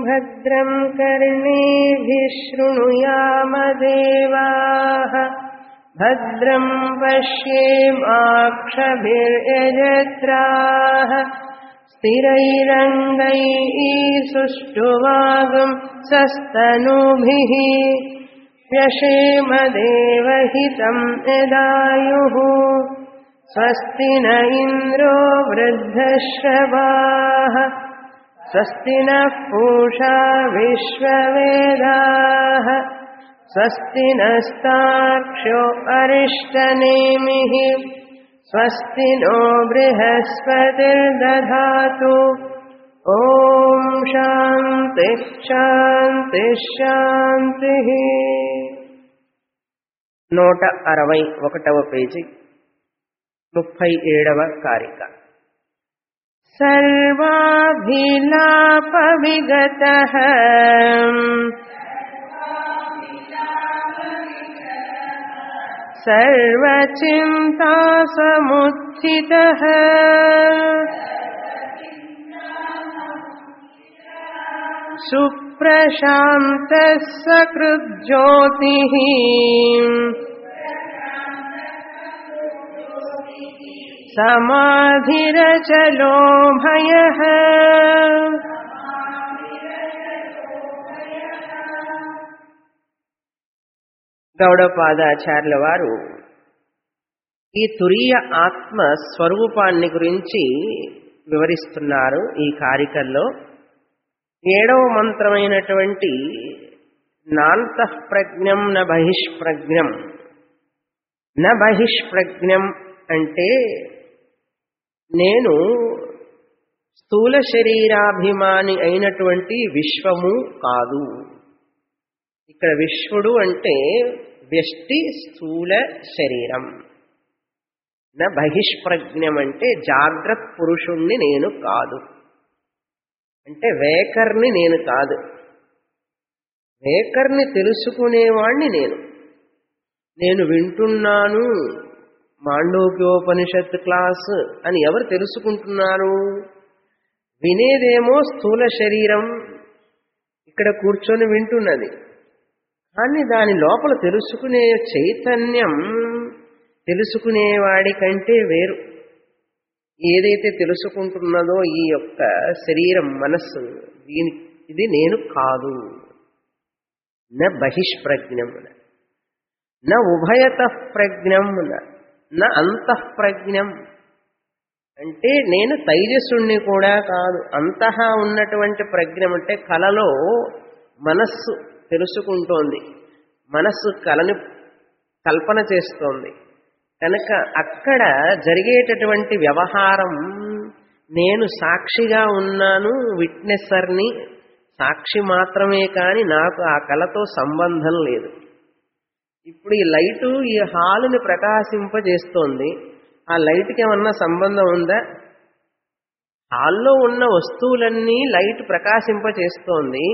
भद्रं कर्णेभिः शृणुयामदेवाः भद्रं पश्येमाक्षभिर्यजत्राः स्थिरैरङ्गैः सुष्ठुवागं सस्तनूभिः व्यशेमदेवहितं यदायुः स्वस्ति न इन्द्रो वृद्धश्रवाः स्वस्ति नः पूषा विश्ववेदाः स्वस्ति नस्तार्क्ष्यो अरिष्टनेमिः स्वस्ति नो बृहस्पतिर्दधातु ॐ शान्तिः शान्तिः शान्तिः నూట అరవై ఒకటవ పేజీ ముప్పై ఏడవ కారిక सर्वाभिलापविगतः सर्वचिन्तासमुत्थितः सुप्रशान्तः सकृज्योतिः समाधिरचलो भयः గౌడపాదాచార్యుల వారు ఈ తురీయ ఆత్మ స్వరూపాన్ని గురించి వివరిస్తున్నారు ఈ కారికల్లో ఏడవ మంత్రమైనటువంటి నాంతఃప్రజ్ఞం న బహిష్ప్రజ్ఞం న బహిష్ప్రజ్ఞం అంటే నేను స్థూల శరీరాభిమాని అయినటువంటి విశ్వము కాదు ఇక్కడ విశ్వడు అంటే వ్యష్టి స్థూల శరీరం నా బహిష్ప్రజ్ఞం అంటే జాగ్రత్త పురుషుణ్ణి నేను కాదు అంటే వేకర్ని నేను కాదు వేకర్ని తెలుసుకునేవాణ్ణి నేను నేను వింటున్నాను మాండోక్యోపనిషత్ క్లాస్ అని ఎవరు తెలుసుకుంటున్నారు వినేదేమో స్థూల శరీరం ఇక్కడ కూర్చొని వింటున్నది కానీ దాని లోపల తెలుసుకునే చైతన్యం తెలుసుకునేవాడి కంటే వేరు ఏదైతే తెలుసుకుంటున్నదో ఈ యొక్క శరీరం మనస్సు దీని ఇది నేను కాదు న బహిష్ప్రజ్ఞం న ఉభయత ప్రజ్ఞం న అంతఃప్రజ్ఞం అంటే నేను తైజస్సుణ్ణి కూడా కాదు అంతః ఉన్నటువంటి ప్రజ్ఞం అంటే కలలో మనస్సు తెలుసుకుంటోంది మనస్సు కలని కల్పన చేస్తోంది కనుక అక్కడ జరిగేటటువంటి వ్యవహారం నేను సాక్షిగా ఉన్నాను విట్నెస్సర్ని సాక్షి మాత్రమే కానీ నాకు ఆ కళతో సంబంధం లేదు ఇప్పుడు ఈ లైటు ఈ హాలుని ప్రకాశింపజేస్తోంది ఆ లైట్కి ఏమన్నా సంబంధం ఉందా హాల్లో ఉన్న వస్తువులన్నీ లైట్ ప్రకాశింపచేస్తోంది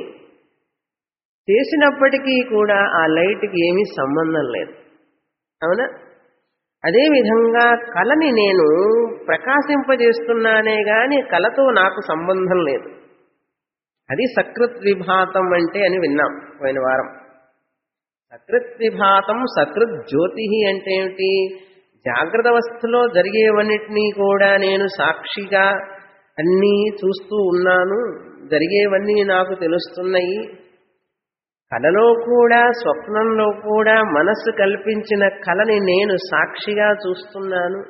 చేసినప్పటికీ కూడా ఆ లైట్కి ఏమీ సంబంధం లేదు అవునా అదేవిధంగా కళని నేను ప్రకాశింపజేస్తున్నానే గాని కళతో నాకు సంబంధం లేదు అది సకృత్ విభాతం అంటే అని విన్నాం పోయిన వారం సకృత్ విభాతం సకృత్ జ్యోతి అంటే ఏమిటి జాగ్రత్త అవస్థలో జరిగేవన్నిటినీ కూడా నేను సాక్షిగా అన్నీ చూస్తూ ఉన్నాను జరిగేవన్నీ నాకు తెలుస్తున్నాయి కలలో కూడా స్వప్నంలో కూడా మనస్సు కల్పించిన కళని నేను సాక్షిగా చూస్తున్నాను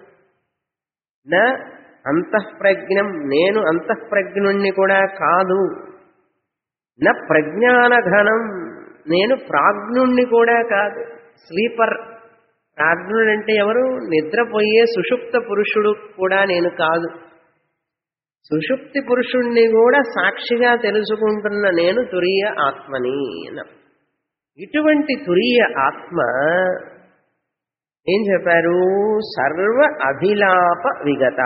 నా అంతఃప్రజ్ఞం నేను అంతఃప్రజ్ఞుణ్ణి కూడా కాదు నా ప్రజ్ఞాన ఘనం నేను ప్రాజ్ఞుణ్ణి కూడా కాదు స్లీపర్ ప్రాజ్ఞుడంటే ఎవరు నిద్రపోయే సుషుప్త పురుషుడు కూడా నేను కాదు సుషుప్తి పురుషుణ్ణి కూడా సాక్షిగా తెలుసుకుంటున్న నేను తురియ ఆత్మని ఇటువంటి తురియ ఆత్మ ఏం చెప్పారు సర్వ అభిలాప విగత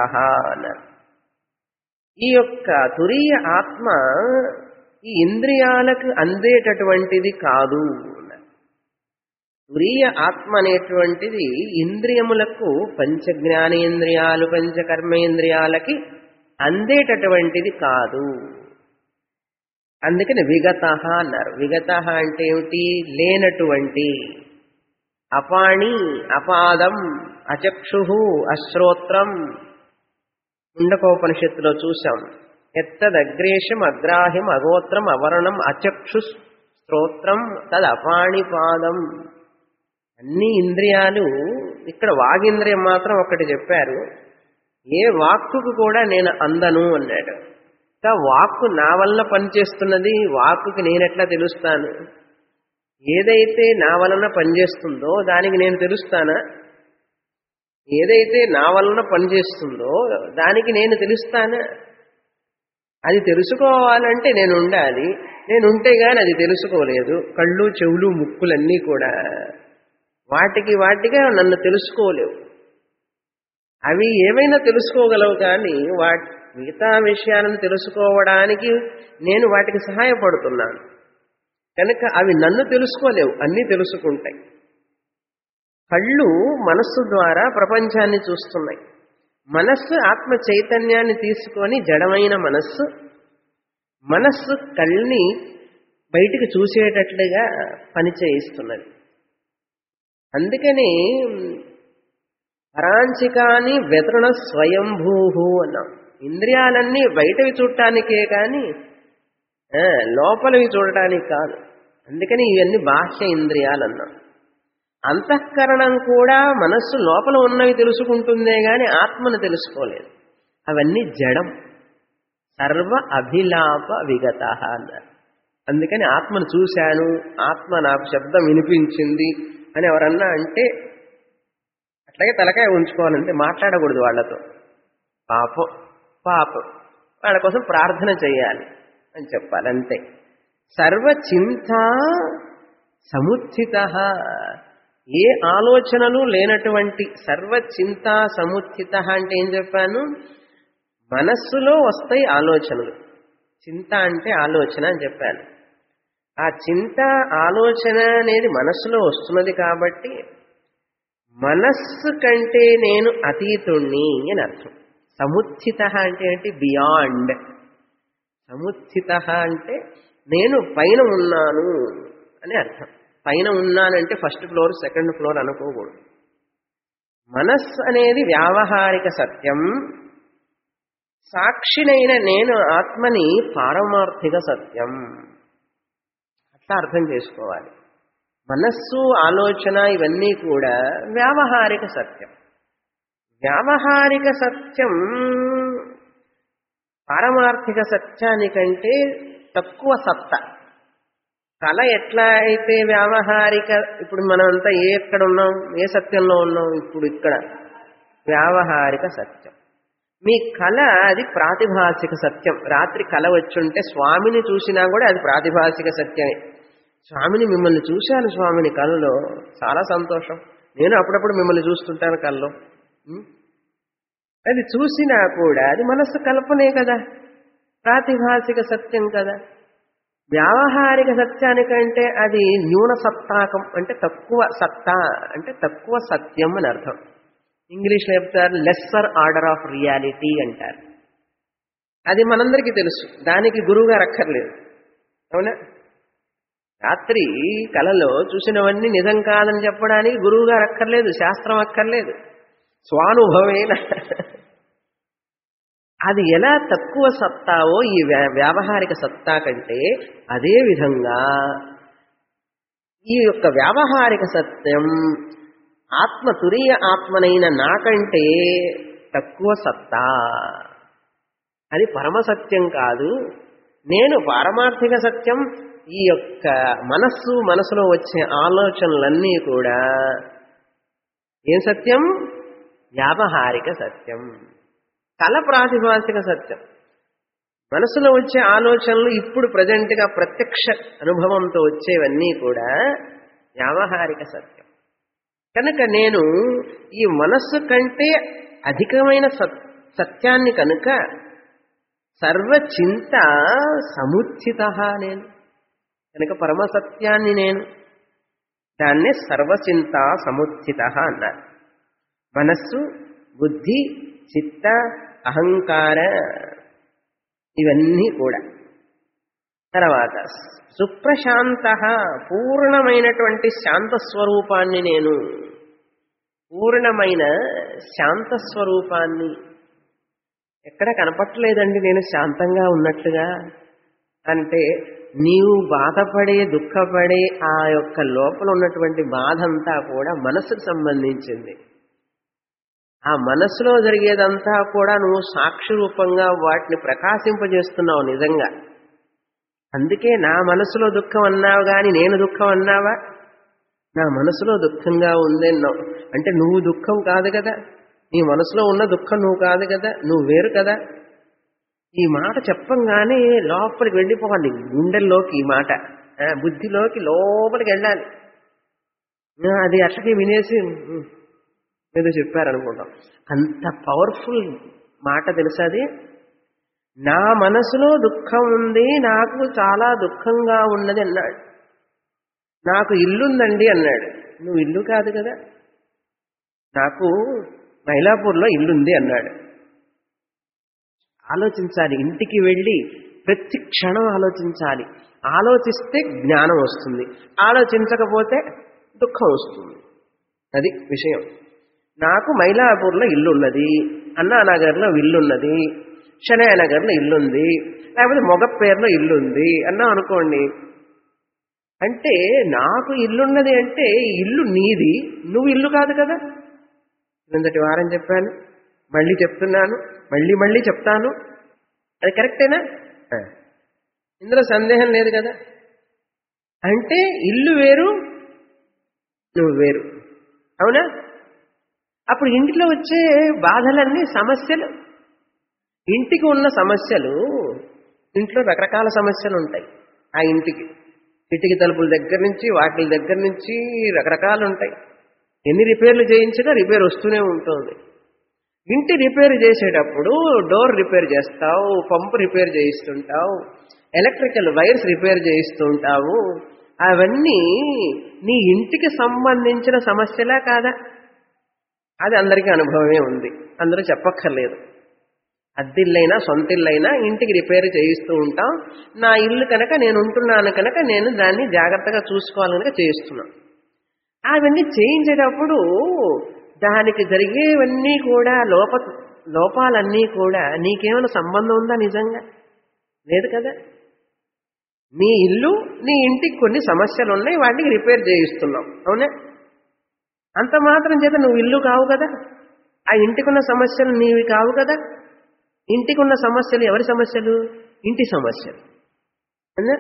ఈ యొక్క తురియ ఆత్మ ఈ ఇంద్రియాలకు అందేటటువంటిది కాదు తురియ ఆత్మ అనేటువంటిది ఇంద్రియములకు పంచ జ్ఞానేంద్రియాలు పంచ కర్మేంద్రియాలకి అందేటటువంటిది కాదు అందుకని విగత అన్నారు విగత అంటే ఏమిటి లేనటువంటి అపాణి అపాదం అచక్షు అశ్రోత్రం ముండకోపనిషత్తులో చూశాం ఎత్తదగ్రేషం అగ్రాహ్యం అగోత్రం అవర్ణం అచక్షు స్తోత్రం తద్ అపాణిపాదం అన్ని ఇంద్రియాలు ఇక్కడ వాగింద్రియం మాత్రం ఒకటి చెప్పారు ఏ వాక్కుకు కూడా నేను అందను అన్నాడు ఇంకా వాక్కు నా వల్ల పనిచేస్తున్నది వాక్కుకి నేనెట్లా తెలుస్తాను ఏదైతే నా వలన పనిచేస్తుందో దానికి నేను తెలుస్తానా ఏదైతే నా వలన పనిచేస్తుందో దానికి నేను తెలుస్తానా అది తెలుసుకోవాలంటే నేను ఉండాలి నేను ఉంటే గాని అది తెలుసుకోలేదు కళ్ళు చెవులు ముక్కులన్నీ కూడా వాటికి వాటిగా నన్ను తెలుసుకోలేవు అవి ఏమైనా తెలుసుకోగలవు కానీ వాటి మిగతా విషయాలను తెలుసుకోవడానికి నేను వాటికి సహాయపడుతున్నాను కనుక అవి నన్ను తెలుసుకోలేవు అన్నీ తెలుసుకుంటాయి కళ్ళు మనస్సు ద్వారా ప్రపంచాన్ని చూస్తున్నాయి మనస్సు ఆత్మ చైతన్యాన్ని తీసుకొని జడమైన మనస్సు మనస్సు కళ్ళని బయటికి చూసేటట్లుగా పని చేయిస్తున్నది అందుకని పరాంచికాని వెతృణ స్వయంభూ అన్నాం ఇంద్రియాలన్నీ బయటవి చూడటానికే కానీ ఆ, లోపలివి చూడటానికి కాదు అందుకని ఇవన్నీ బాహ్య ఇంద్రియాలు అన్నాం అంతఃకరణం కూడా మనస్సు లోపల ఉన్నవి తెలుసుకుంటుందే గాని ఆత్మను తెలుసుకోలేదు అవన్నీ జడం సర్వ అభిలాప విగత అన్నారు అందుకని ఆత్మను చూశాను ఆత్మ నాకు శబ్దం వినిపించింది అని ఎవరన్నా అంటే అట్లాగే తలకాయ ఉంచుకోవాలంటే మాట్లాడకూడదు వాళ్ళతో పాపం పాపం వాళ్ళ కోసం ప్రార్థన చేయాలి అని చెప్పాలి అంతే సర్వచింత సముత్థిత ఏ ఆలోచనలు లేనటువంటి సర్వచింత సముత్థిత అంటే ఏం చెప్పాను మనస్సులో వస్తాయి ఆలోచనలు చింత అంటే ఆలోచన అని చెప్పాను ఆ చింత ఆలోచన అనేది మనస్సులో వస్తున్నది కాబట్టి మనస్సు కంటే నేను అతీతుణ్ణి అని అర్థం సముత్థిత అంటే ఏంటి బియాండ్ సముత్థిత అంటే నేను పైన ఉన్నాను అని అర్థం పైన ఉన్నానంటే ఫస్ట్ ఫ్లోర్ సెకండ్ ఫ్లోర్ అనుకోకూడదు మనస్సు అనేది వ్యావహారిక సత్యం సాక్షినైన నేను ఆత్మని పారమార్థిక సత్యం అట్లా అర్థం చేసుకోవాలి మనస్సు ఆలోచన ఇవన్నీ కూడా వ్యావహారిక సత్యం వ్యావహారిక సత్యం పారమార్థిక సత్యానికంటే తక్కువ సత్త కళ ఎట్లా అయితే వ్యావహారిక ఇప్పుడు మనమంతా ఏ ఎక్కడ ఉన్నాం ఏ సత్యంలో ఉన్నాం ఇప్పుడు ఇక్కడ వ్యావహారిక సత్యం మీ కళ అది ప్రాతిభాసిక సత్యం రాత్రి కళ వచ్చుంటే స్వామిని చూసినా కూడా అది ప్రాతిభాసిక సత్యమే స్వామిని మిమ్మల్ని చూశాను స్వామిని కళ్ళలో చాలా సంతోషం నేను అప్పుడప్పుడు మిమ్మల్ని చూస్తుంటాను కళ్ళలో ఉం? అది చూసినా కూడా అది మనస్సు కల్పనే కదా ప్రాతిభాసిక సత్యం కదా వ్యావహారిక సత్యానికంటే అది న్యూన సత్తాకం అంటే తక్కువ సత్తా అంటే తక్కువ సత్యం అని అర్థం ఇంగ్లీష్లో చెప్తారు లెస్సర్ ఆర్డర్ ఆఫ్ రియాలిటీ అంటారు అది మనందరికీ తెలుసు దానికి గురువుగారు అక్కర్లేదు అవునా రాత్రి కలలో చూసినవన్నీ నిజం కాదని చెప్పడానికి గురువుగారు అక్కర్లేదు శాస్త్రం అక్కర్లేదు స్వానుభవేన అది ఎలా తక్కువ సత్తావో ఈ వ్యా- వ్యావహారిక సత్తా కంటే అదే విధంగా ఈ యొక్క వ్యావహారిక సత్యం ఆత్మ తురీయ ఆత్మనైన నాకంటే తక్కువ సత్తా అది పరమసత్యం కాదు నేను పారమార్థిక సత్యం ఈ యొక్క మనస్సు మనసులో వచ్చే ఆలోచనలన్నీ కూడా ఏం సత్యం వ్యావహారిక సత్యం కల ప్రాతిభాసిక సత్యం మనసులో వచ్చే ఆలోచనలు ఇప్పుడు ప్రజెంట్గా ప్రత్యక్ష అనుభవంతో వచ్చేవన్నీ కూడా వ్యావహారిక సత్యం కనుక నేను ఈ మనస్సు కంటే అధికమైన సత్ సత్యాన్ని కనుక సర్వచింత సముచిత నేను కనుక పరమసత్యాన్ని నేను దాన్నే సర్వచింత సముచిత అన్నారు మనస్సు బుద్ధి చిత్త అహంకార ఇవన్నీ కూడా తర్వాత సుప్రశాంత పూర్ణమైనటువంటి శాంత స్వరూపాన్ని నేను పూర్ణమైన శాంత స్వరూపాన్ని ఎక్కడ కనపట్టలేదండి నేను శాంతంగా ఉన్నట్లుగా అంటే నీవు బాధపడే దుఃఖపడే ఆ యొక్క లోపల ఉన్నటువంటి బాధ అంతా కూడా మనసుకు సంబంధించింది ఆ మనసులో జరిగేదంతా కూడా నువ్వు సాక్షి రూపంగా వాటిని ప్రకాశింపజేస్తున్నావు నిజంగా అందుకే నా మనసులో దుఃఖం అన్నావు గాని నేను దుఃఖం అన్నావా నా మనసులో దుఃఖంగా ఉందన్నావు అంటే నువ్వు దుఃఖం కాదు కదా నీ మనసులో ఉన్న దుఃఖం నువ్వు కాదు కదా నువ్వు వేరు కదా ఈ మాట చెప్పంగానే లోపలికి వెళ్ళిపోవాలి గుండెల్లోకి ఈ మాట ఆ, బుద్ధిలోకి లోపలికి వెళ్ళాలి ఆ, అది అట్లకి వినేసి ఉమ్, ఏదో చెప్పారనుకుంటాం అంత పవర్ఫుల్ మాట తెలుసా అది నా మనసులో దుఃఖం ఉంది నాకు చాలా దుఃఖంగా ఉన్నది అన్నాడు నాకు ఇల్లుందండి అన్నాడు నువ్వు ఇల్లు కాదు కదా నాకు మైలాపూర్లో ఇల్లుంది అన్నాడు ఆలోచించాలి ఇంటికి వెళ్ళి ప్రతి క్షణం ఆలోచించాలి ఆలోచిస్తే జ్ఞానం వస్తుంది ఆలోచించకపోతే దుఃఖం వస్తుంది అది విషయం నాకు మైలాపూర్లో ఇల్లున్నది అన్నానగర్లో ఇల్లున్నది శనయనగర్లో ఇల్లుంది లేకపోతే మొగ పేరులో ఇల్లుంది అన్నా అనుకోండి అంటే నాకు ఇల్లున్నది అంటే ఇల్లు నీది నువ్వు ఇల్లు కాదు కదా నిన్నటి వారం చెప్పాను మళ్ళీ చెప్తున్నాను మళ్ళీ మళ్ళీ చెప్తాను అది కరెక్టేనా ఆ. ఇందులో సందేహం లేదు కదా అంటే ఇల్లు వేరు నువ్వు వేరు అవునా అప్పుడు ఇంటిలో వచ్చే బాధలన్నీ సమస్యలు ఇంటికి ఉన్న సమస్యలు ఇంట్లో రకరకాల సమస్యలు ఉంటాయి ఆ ఇంటికి కిటికీ తలుపుల దగ్గర నుంచి వాటి దగ్గర నుంచి రకరకాలు ఉంటాయి ఎన్ని రిపేర్లు చేయించినా రిపేర్ వస్తూనే ఉంటుంది ఇంటి రిపేర్ చేసేటప్పుడు డోర్ రిపేర్ చేస్తావు పంపు రిపేర్ చేయిస్తుంటావు ఎలక్ట్రికల్ వైర్స్ రిపేర్ చేయిస్తుంటావు అవన్నీ నీ ఇంటికి సంబంధించిన సమస్యలా కాదా అది అందరికీ అనుభవమే ఉంది అందరూ చెప్పక్కర్లేదు అద్దిల్లైనా సొంత ఇల్లైనా ఇంటికి రిపేర్ చేయిస్తూ ఉంటాం నా ఇల్లు కనుక నేను ఉంటున్నాను కనుక నేను దాన్ని జాగ్రత్తగా చూసుకోవాలి కనుక చేయిస్తున్నాను అవన్నీ చేయించేటప్పుడు దానికి జరిగేవన్నీ కూడా లోప లోపాలన్నీ కూడా నీకేమైనా సంబంధం ఉందా నిజంగా లేదు కదా నీ ఇల్లు నీ ఇంటికి కొన్ని సమస్యలు ఉన్నాయి వాటికి రిపేర్ చేయిస్తున్నావు అవునా అంత మాత్రం చేత నువ్వు ఇల్లు కావు కదా ఆ ఇంటికున్న సమస్యలు నీవి కావు కదా ఇంటికున్న సమస్యలు ఎవరి సమస్యలు ఇంటి సమస్యలు అవునా?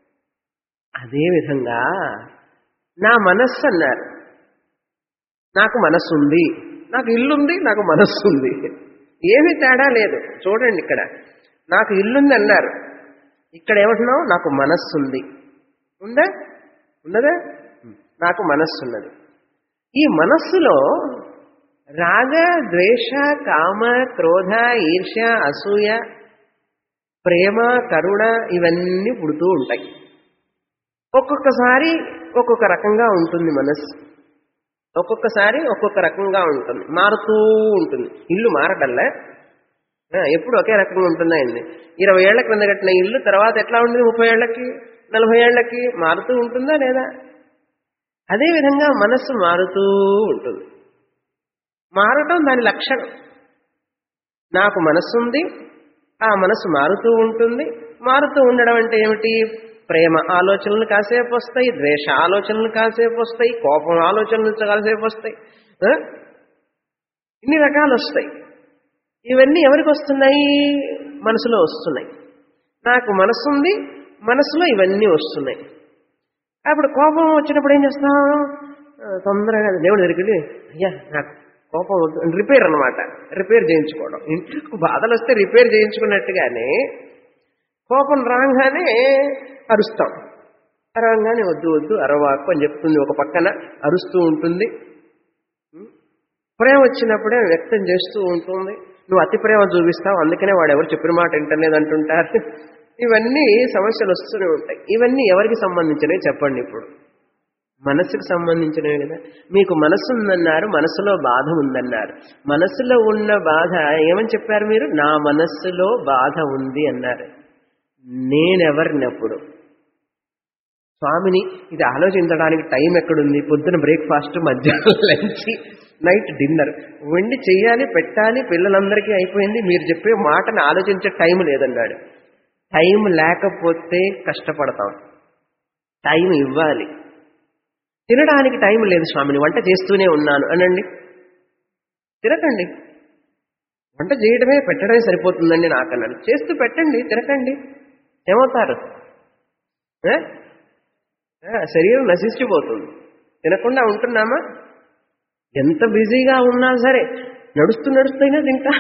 అదేవిధంగా నా మనస్సు అన్నారు నాకు మనస్సు ఉంది నాకు ఇల్లుంది నాకు మనస్సు ఉంది ఏమీ తేడా లేదు చూడండి ఇక్కడ నాకు ఇల్లుంది అన్నారు ఇక్కడ ఏమంటున్నావు నాకు మనస్సు ఉంది ఉందా ఉన్నదా నాకు మనస్సు ఉన్నది ఈ మనస్సులో రాగ ద్వేష కామ క్రోధ ఈర్ష్య అసూయ ప్రేమ కరుణ ఇవన్నీ పుడుతూ ఉంటాయి ఒక్కొక్కసారి ఒక్కొక్క రకంగా ఉంటుంది మనస్సు ఒక్కొక్కసారి ఒక్కొక్క రకంగా ఉంటుంది మారుతూ ఉంటుంది ఇల్లు మారటల్లా ఆ, ఎప్పుడు ఒకే రకంగా ఉంటుందా అండి ఇరవై ఏళ్ల క్రింద కట్టిన ఇల్లు తర్వాత ఎట్లా ఉంటుంది ముప్పై ఏళ్లకి నలభై ఏళ్లకి మారుతూ ఉంటుందా లేదా అదేవిధంగా మనస్సు మారుతూ ఉంటుంది మారటం దాని లక్షణం నాకు మనస్సు ఉంది ఆ మనస్సు మారుతూ ఉంటుంది మారుతూ ఉండడం అంటే ఏమిటి ప్రేమ ఆలోచనలు కాసేపు వస్తాయి ద్వేష ఆలోచనలు కాసేపు వస్తాయి కోపం ఆలోచనలు కాసేపు వస్తాయి ఆ? ఇన్ని రకాలు వస్తాయి ఇవన్నీ ఎవరికి వస్తున్నాయి మనసులో వస్తున్నాయి నాకు మనసు ఉంది మనసులో ఇవన్నీ వస్తున్నాయి అప్పుడు కోపం వచ్చినప్పుడు ఏం చేస్తాం ఆ, తొందరగా దేవుడి దగ్గరికి వెళ్ళి, అయ్యా నాకు కోపం వద్దు రిపేర్ అన్నమాట రిపేర్ చేయించుకోవడం ఇంటికి బాధలు వస్తే రిపేర్ చేయించుకున్నట్టుగానే కోపం రాగానే అరుస్తాం అరవంగానే వద్దు వద్దు అరవాకు అని చెప్తుంది ఒక పక్కన అరుస్తూ ఉంటుంది ప్రేమ వచ్చినప్పుడే వ్యక్తం చేస్తూ ఉంటుంది నువ్వు అతి ప్రేమ చూపిస్తావు అందుకనే వాడు ఎవరు చెప్పిన మాట వింటలేదు అంటుంటారు ఇవన్నీ సమస్యలు వస్తూనే ఉంటాయి ఇవన్నీ ఎవరికి సంబంధించినవి చెప్పండి ఇప్పుడు మనస్సుకు సంబంధించినవి కదా మీకు మనస్సు ఉందన్నారు మనసులో బాధ ఉందన్నారు మనసులో ఉన్న బాధ ఏమని చెప్పారు మీరు నా మనస్సులో బాధ ఉంది అన్నారు నేనెవరినప్పుడు స్వామిని ఇది ఆలోచించడానికి టైం ఎక్కడుంది పొద్దున బ్రేక్ఫాస్ట్ మధ్యాహ్నం లంచ్ నైట్ డిన్నర్ వండి చెయ్యాలి పెట్టాలి పిల్లలందరికీ అయిపోయింది మీరు చెప్పే మాటను ఆలోచించే టైం లేదన్నాడు టైం లేకపోతే కష్టపడతాం టైం ఇవ్వాలి తినడానికి టైం లేదు స్వామిని వంట చేస్తూనే ఉన్నాను అనండి తినకండి వంట చేయడమే పెట్టడమే సరిపోతుందండి నాకు అన్నాడు చేస్తూ పెట్టండి తినకండి ఏమవుతారు ఏ? ఆ, శరీరం నశించిపోతుంది తినకుండా ఉంటున్నామా ఎంత బిజీగా ఉన్నా సరే నడుస్తూ నడుస్తూనే తింటా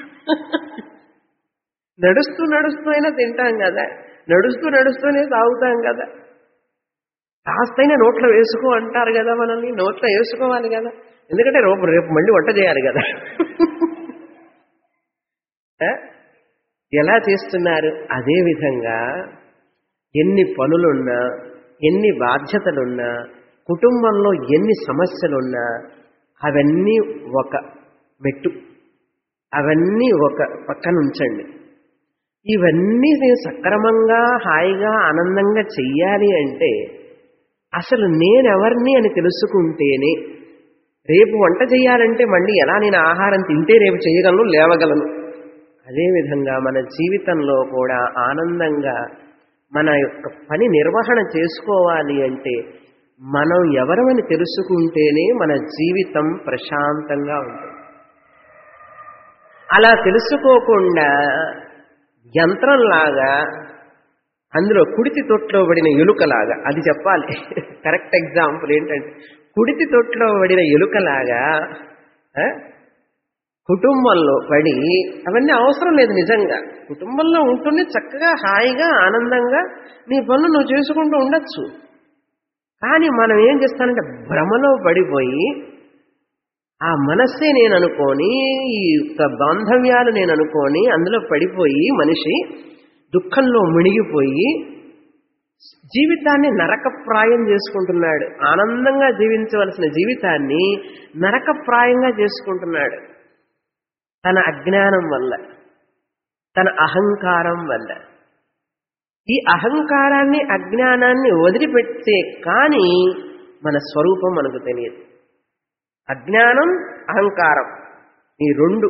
నడుస్తూ నడుస్తూ అయినా తింటాం కదా నడుస్తూ నడుస్తూనే తాగుతాం కదా కాస్తైనా నోట్లో వేసుకో అంటారు కదా మనల్ని నోట్లో వేసుకోవాలి కదా ఎందుకంటే రేపు రేపు మళ్ళీ వంట చేయాలి కదా ఆ? ఎలా చేస్తున్నారు అదే విధంగా ఎన్ని పనులున్నా ఎన్ని బాధ్యతలున్నా కుటుంబంలో ఎన్ని సమస్యలున్నా అవన్నీ ఒక మెట్టు అవన్నీ ఒక పక్కన ఉంచండి ఇవన్నీ నేను సక్రమంగా హాయిగా ఆనందంగా చెయ్యాలి అంటే అసలు నేనెవరిని అని తెలుసుకుంటేనే రేపు వంట చేయాలంటే మళ్ళీ ఎలా నేను ఆహారం తింటే రేపు చేయగలను లేవగలను అదేవిధంగా మన జీవితంలో కూడా ఆనందంగా మన యొక్క పని నిర్వహణ చేసుకోవాలి అంటే మనం ఎవరమని తెలుసుకుంటేనే మన జీవితం ప్రశాంతంగా ఉంటుంది అలా తెలుసుకోకుండా యంత్రంలాగా అందులో కుడితి తొట్లో పడిన ఎలుకలాగా అది చెప్పాలి కరెక్ట్ ఎగ్జాంపుల్ ఏంటంటే కుడితి తొట్లో పడిన ఎలుకలాగా ఆ, కుటుంబంలో పడి అవన్నీ అవసరం లేదు నిజంగా కుటుంబంలో ఉంటూనే చక్కగా హాయిగా ఆనందంగా నీ పనులు నువ్వు చేసుకుంటూ ఉండొచ్చు కానీ మనం ఏం చేస్తానంటే భ్రమలో పడిపోయి ఆ మనస్సే నేను అనుకోని ఈ యొక్క బాంధవ్యాలు నేను అనుకోని అందులో పడిపోయి మనిషి దుఃఖంలో మునిగిపోయి జీవితాన్ని నరకప్రాయం చేసుకుంటున్నాడు ఆనందంగా జీవించవలసిన జీవితాన్ని నరకప్రాయంగా చేసుకుంటున్నాడు తన అజ్ఞానం వల్ల తన అహంకారం వల్ల ఈ అహంకారాన్ని అజ్ఞానాన్ని వదిలిపెడితే కానీ మన స్వరూపం మనకు తెలియదు అజ్ఞానం అహంకారం ఈ రెండు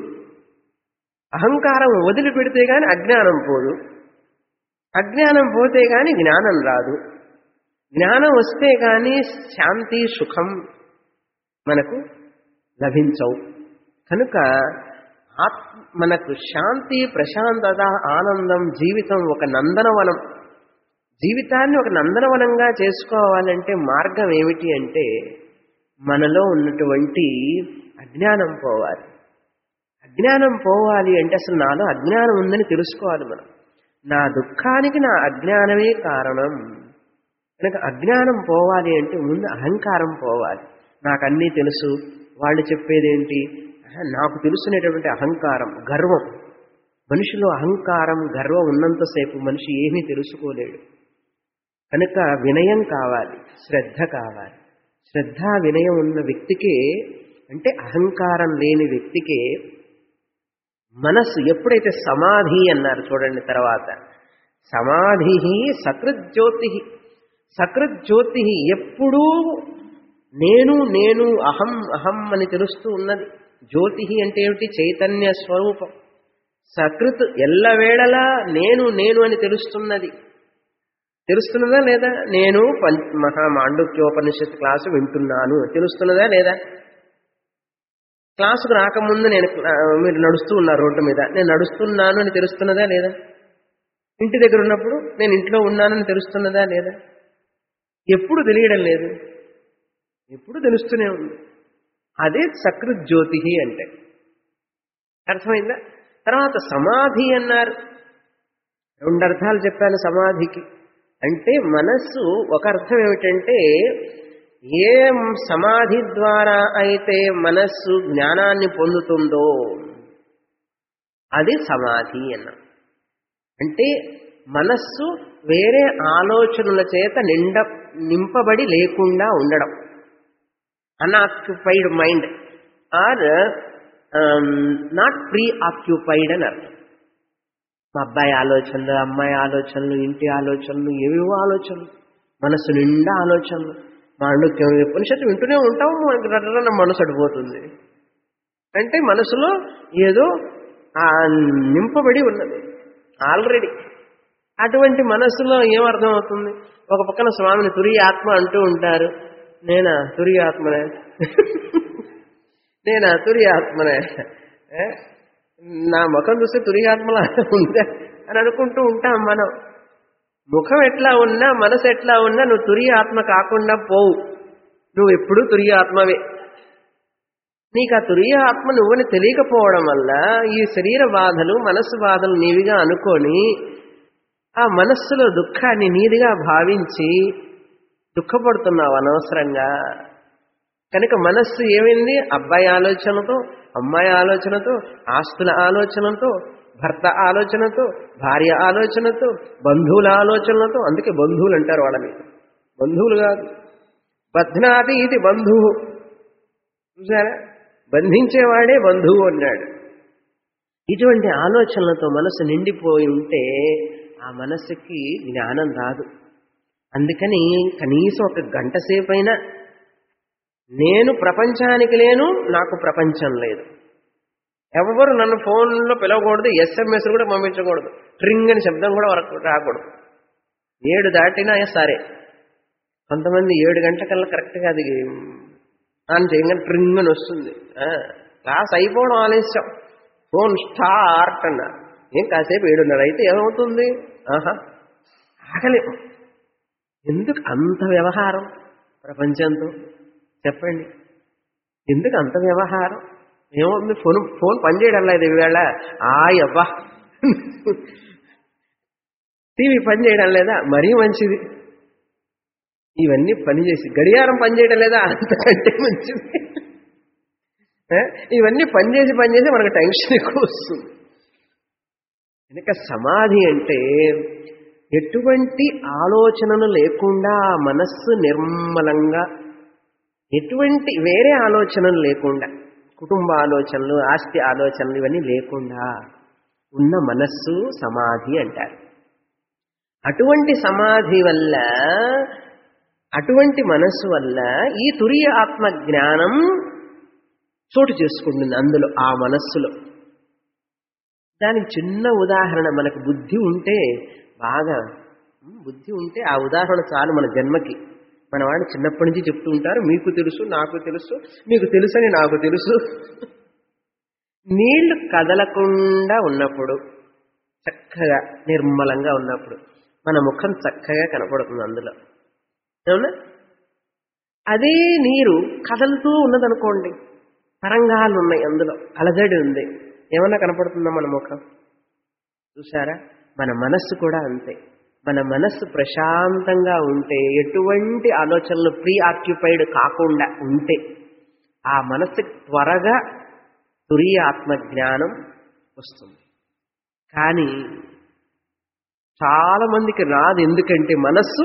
అహంకారం వదిలిపెడితే గాని అజ్ఞానం పోదు అజ్ఞానం పోతే గాని జ్ఞానం రాదు జ్ఞానం వస్తే గాని శాంతి సుఖం మనకు లభించవు కనుక ఆత్ మనకు శాంతి ప్రశాంతత ఆనందం జీవితం ఒక నందనవనం జీవితాన్ని ఒక నందనవనంగా చేసుకోవాలంటే మార్గం ఏమిటి అంటే మనలో ఉన్నటువంటి అజ్ఞానం పోవాలి అజ్ఞానం పోవాలి అంటే అసలు నాలో అజ్ఞానం ఉందని తెలుసుకోవాలి మనం నా దుఃఖానికి నా అజ్ఞానమే కారణం కనుక అజ్ఞానం పోవాలి అంటే ముందు అహంకారం పోవాలి నాకు అన్నీ తెలుసు వాళ్ళు చెప్పేదేంటి ఆహా, నాకు తెలుసునేటువంటి అహంకారం గర్వం మనిషిలో అహంకారం గర్వం ఉన్నంతసేపు మనిషి ఏమీ తెలుసుకోలేడు కనుక వినయం కావాలి శ్రద్ధ కావాలి శ్రద్ధ వినయం ఉన్న వ్యక్తికే అంటే అహంకారం లేని వ్యక్తికే మనస్సు ఎప్పుడైతే సమాధి అన్నారు చూడండి తర్వాత సమాధి సకృజ్యోతి సకృజ్యోతి ఎప్పుడూ నేను నేను అహం అహం అని తెలుస్తూ ఉన్నది జ్యోతి అంటే ఏమిటి చైతన్య స్వరూపం సకృత్ ఎల్లవేళలా నేను నేను అని తెలుస్తున్నది తెలుస్తున్నదా లేదా నేను పం- మహా మాండుక్యోపనిషత్ క్లాసు వింటున్నాను తెలుస్తున్నదా లేదా క్లాసుకు రాకముందు నేను క్లా- మీరు నడుస్తూ ఉన్నారు రోడ్డు మీద నేను నడుస్తున్నాను అని తెలుస్తున్నదా లేదా ఇంటి దగ్గర ఉన్నప్పుడు నేను ఇంట్లో ఉన్నానని తెలుస్తున్నదా లేదా ఎప్పుడు తెలియడం లేదు ఎప్పుడు తెలుస్తూనే ఉంది అదే సకృత్ జ్యోతి అంటే అర్థమైందా తర్వాత సమాధి అన్నారు రెండు అర్థాలు చెప్పాను సమాధికి అంటే మనస్సు ఒక అర్థం ఏమిటంటే ఏ సమాధి ద్వారా అయితే మనస్సు జ్ఞానాన్ని పొందుతుందో అది సమాధి అన్న అంటే మనస్సు వేరే ఆలోచనల చేత నిండ నింపబడి లేకుండా ఉండడం unoccupied mind are not preoccupied అని అర్థం మా అబ్బాయి ఆలోచనలు అమ్మాయి ఆలోచనలు ఇంటి ఆలోచనలు ఏవేవో ఆలోచనలు మనసు నిండా ఆలోచనలు మాండుక్యం ఉపనిషత్తు వింటూనే ఉంటాం మనకి రర్రన మనసు అడిపోతుంది అంటే మనసులో ఏదో ఆ నింపబడి ఉన్నది ఆల్రెడీ అటువంటి మనస్సులో ఏమర్థం అవుతుంది ఒక పక్కన స్వామిని తురి ఆత్మ అంటూ ఉంటారు నేనా తురి ఆత్మనే నేనా తురి ఆత్మనే ఏ? నా ముఖం చూస్తే తురి ఆత్మలా ఉందా అని అనుకుంటూ ఉంటాం మనం ముఖం ఎట్లా ఉన్నా మనసు ఎట్లా ఉన్నా నువ్వు తురి ఆత్మ కాకుండా పోవు నువ్వు ఎప్పుడూ తురి ఆత్మవే నీకు ఆ తురియ ఆత్మ నువ్వని తెలియకపోవడం వల్ల ఈ శరీర బాధలు మనస్సు బాధలు నీవిగా అనుకొని ఆ మనస్సులో దుఃఖాన్ని నీదిగా భావించి దుఃఖపడుతున్నావు అనవసరంగా కనుక మనస్సు ఏమైంది అబ్బాయి ఆలోచనతో అమ్మాయి ఆలోచనతో ఆస్తుల ఆలోచనతో భర్త ఆలోచనతో భార్య ఆలోచనతో బంధువుల ఆలోచనలతో అందుకే బంధువులు అంటారు వాళ్ళని బంధువులు కాదు బధ్నాతి ఇది బంధువు చూసారా బంధించేవాడే బంధువు అన్నాడు ఇటువంటి ఆలోచనలతో మనసు నిండిపోయి ఉంటే ఆ మనస్సుకి జ్ఞానం రాదు అందుకని కనీసం ఒక గంట సేపైనా నేను ప్రపంచానికి లేను నాకు ప్రపంచం లేదు ఎవరు నన్ను ఫోన్లో పిలవకూడదు ఎస్ఎంఎస్ కూడా పంపించకూడదు ట్రింగ్ అని శబ్దం కూడా వరకు రాకూడదు ఏడు దాటినా సరే కొంతమంది ఏడు గంటలకల్లా కరెక్ట్గా అది ఆన్ చేయగానే ట్రింగ్ అని వస్తుంది ఆ, క్లాస్ అయిపోవడం ఆలస్యం ఫోన్ స్టార్ట్ అన్న ఏం కాసేపు ఏడున్నర అయితే ఏమవుతుంది ఆహా ఆకలి ఎందుకు అంత వ్యవహారం ప్రపంచంతో చెప్పండి ఎందుకు అంత వ్యవహారం ఏమవుతుంది ఫోన్ ఫోన్ పనిచేయడం లేదు ఈవేళ ఆయవ్వా టీవీ పనిచేయడం లేదా మరీ మంచిది ఇవన్నీ పనిచేసి గడియారం పనిచేయడం లేదా అంతకంటే మంచిది ఏ? ఇవన్నీ పనిచేసి పనిచేసి మనకు టెన్షన్ ఎక్కువ వస్తుంది కనుక సమాధి అంటే ఎటువంటి ఆలోచనలు లేకుండా ఆ మనస్సు నిర్మలంగా ఎటువంటి వేరే ఆలోచనలు లేకుండా కుటుంబ ఆలోచనలు ఆస్తి ఆలోచనలు ఇవన్నీ లేకుండా ఉన్న మనస్సు సమాధి అంటారు అటువంటి సమాధి వల్ల అటువంటి మనస్సు వల్ల ఈ తురియ ఆత్మ జ్ఞానం చోటు చేసుకుంటుంది అందులో ఆ మనస్సులో దానికి చిన్న ఉదాహరణ మనకు బుద్ధి ఉంటే బాగా ఉమ్, బుద్ధి ఉంటే ఆ ఉదాహరణ చాలు మన జన్మకి మన వాడు చిన్నప్పటి నుంచి చెప్తూ ఉంటారు మీకు తెలుసు నాకు తెలుసు మీకు తెలుసని నాకు తెలుసు నీళ్లు కదలకుండా ఉన్నప్పుడు చక్కగా నిర్మలంగా ఉన్నప్పుడు మన ముఖం చక్కగా కనపడుతుంది అందులో అవునా అదే నీరు కదలుతూ ఉన్నదనుకోండి తరంగాలు ఉన్నాయి అందులో అలజడి ఉంది ఏమన్నా కనపడుతుందా మన ముఖం చూసారా మన మనస్సు కూడా అంతే మన మనస్సు ప్రశాంతంగా ఉంటే ఎటువంటి ఆలోచనలు ప్రీ ఆక్యుపైడ్ కాకుండా ఉంటే ఆ మనస్సు త్వరగా తురియ ఆత్మజ్ఞానం వస్తుంది కానీ చాలా మందికి రాదు ఎందుకంటే మనస్సు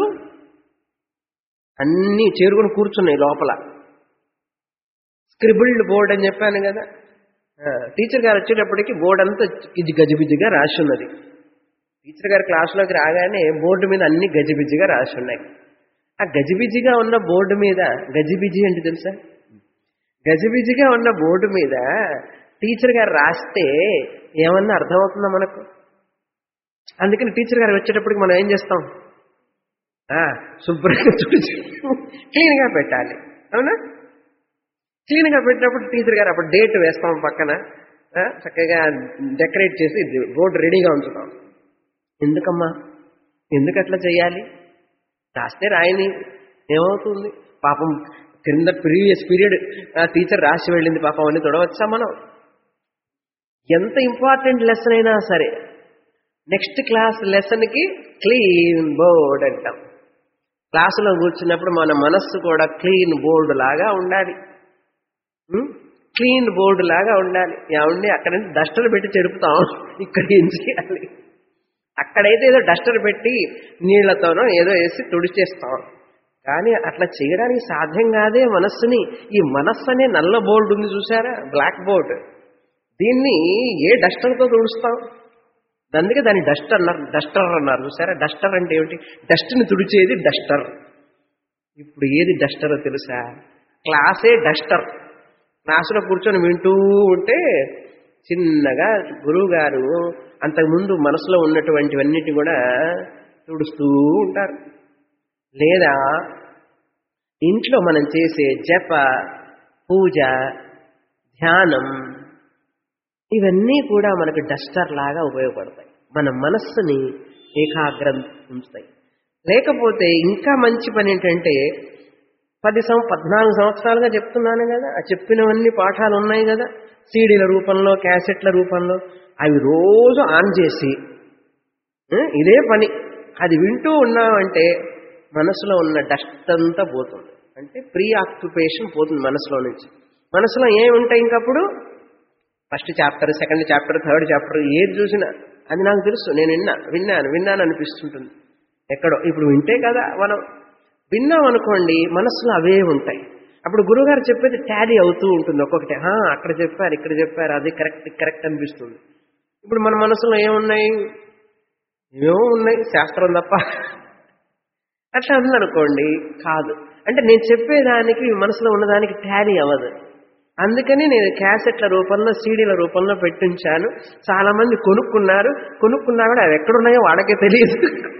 అన్నీ చేరుకుని కూర్చున్నాయి లోపల స్క్రిబుల్డ్ బోర్డ్ అని చెప్పాను కదా ఆ, టీచర్ గారు వచ్చేటప్పటికి బోర్డు అంతా ఇది గజిబిజిగా రాసి ఉన్నది టీచర్ గారి క్లాసులోకి రాగానే బోర్డు మీద అన్ని గజిబిజిగా రాసి ఉన్నాయి ఆ గజిబిజిగా ఉన్న బోర్డు మీద గజిబిజి అంటే తెలుసా గజిబిజిగా ఉన్న బోర్డు మీద టీచర్ గారు రాస్తే ఏమన్నా అర్థమవుతుందా మనకు అందుకని టీచర్ గారు వచ్చేటప్పటికి మనం ఏం చేస్తాం ఆ, శుభ్రంగా తుడిచి క్లీన్గా పెట్టాలి అవునా క్లీన్గా పెట్టినప్పుడు టీచర్ గారు అప్పుడు డేట్ వేస్తాం పక్కన ఆ, చక్కగా డెకరేట్ చేసి బోర్డు రెడీగా ఉంచుతాం ఎందుకమ్మా ఎందుకు అట్లా చేయాలి రాస్తే రాయని ఏమవుతుంది పాపం క్రింద ప్రీవియస్ పీరియడ్ టీచర్ రాసి వెళ్ళింది పాపం అని తొడవచ్చా మనం ఎంత ఇంపార్టెంట్ లెసన్ అయినా సరే నెక్స్ట్ క్లాస్ లెసన్కి క్లీన్ బోర్డ్ అంటాం క్లాసులో కూర్చున్నప్పుడు మన మనస్సు కూడా క్లీన్ బోర్డు లాగా ఉండాలి క్లీన్ బోర్డు లాగా ఉండాలి ఏమండి అక్కడ నుంచి డస్టర్ పెట్టి చెడుపుతాం ఇక్కడ ఏం చేయాలి అక్కడైతే ఏదో డస్టర్ పెట్టి నీళ్లతోనో ఏదో వేసి తుడిచేస్తాం కానీ అట్లా చేయడానికి సాధ్యం కాదే మనస్సుని ఈ మనస్సు అనే నల్ల బోర్డు ఉంది చూసారా బ్లాక్ బోర్డ్ దీన్ని ఏ డస్టర్తో తుడుస్తాం అందుకే దాన్ని డస్ట్ అన్నారు డస్టర్ అన్నారు చూసారా డస్టర్ అంటే ఏమిటి డస్ట్ని తుడిచేది డస్టర్ ఇప్పుడు ఏది డస్టరో తెలుసా క్లాసే డస్టర్ క్లాసులో కూర్చొని వింటూ ఉంటే చిన్నగా గురువు గారు అంతకుముందు మనసులో ఉన్నటువంటివన్నిటి కూడా తుడుస్తూ ఉంటారు లేదా ఇంట్లో మనం చేసే జప పూజ ధ్యానం ఇవన్నీ కూడా మనకు డస్టర్ లాగా ఉపయోగపడతాయి మన మనస్సుని ఏకాగ్రం ఉంచుతాయి లేకపోతే ఇంకా మంచి పని ఏంటంటే పది సం పద్నాలుగు సంవత్సరాలుగా చెప్తున్నాను కదా ఆ చెప్పినవన్నీ పాఠాలు ఉన్నాయి కదా సీడీల రూపంలో క్యాసెట్ల రూపంలో అవి రోజు ఆన్ చేసి ఆ, ఇదే పని అది వింటూ ఉన్నామంటే మనసులో ఉన్న డస్ట్ అంతా పోతుంది అంటే ప్రీ ఆక్యుపేషన్ పోతుంది మనసులో నుంచి మనసులో ఏముంటాయి ఇంకప్పుడు first chapter second chapter third chapter ఏది చూసినా అది నాకు తెలుసు నేను విన్నా విన్నాను విన్నాను అనిపిస్తుంటుంది ఎక్కడో ఇప్పుడు వింటే కదా మనం విన్నాం అనుకోండి మనసులో అవే ఉంటాయి అప్పుడు గురుగారు చెప్పేది టాలీ అవుతూ ఉంటుంది ఒక్కొక్కటి "ఆ, అక్కడ చెప్పారు ఇక్కడ చెప్పారు అది కరెక్ట్ కరెక్ట్ అనిపిస్తుంది ఇప్పుడు మన మనసులో ఏమున్నాయి ఏమో ఉన్నాయి శాస్త్రం తప్ప అట్లా ఉందనుకోండి కాదు అంటే నేను చెప్పేదానికి మనసులో ఉన్నదానికి టాలీ అవ్వదు అందుకని నేను క్యాసెట్ల రూపంలో సీడీల రూపంలో పెట్టించాను చాలా మంది కొనుక్కున్నారు కొనుక్కున్నా కూడా అవి ఎక్కడున్నాయో వాళ్ళకే తెలియదు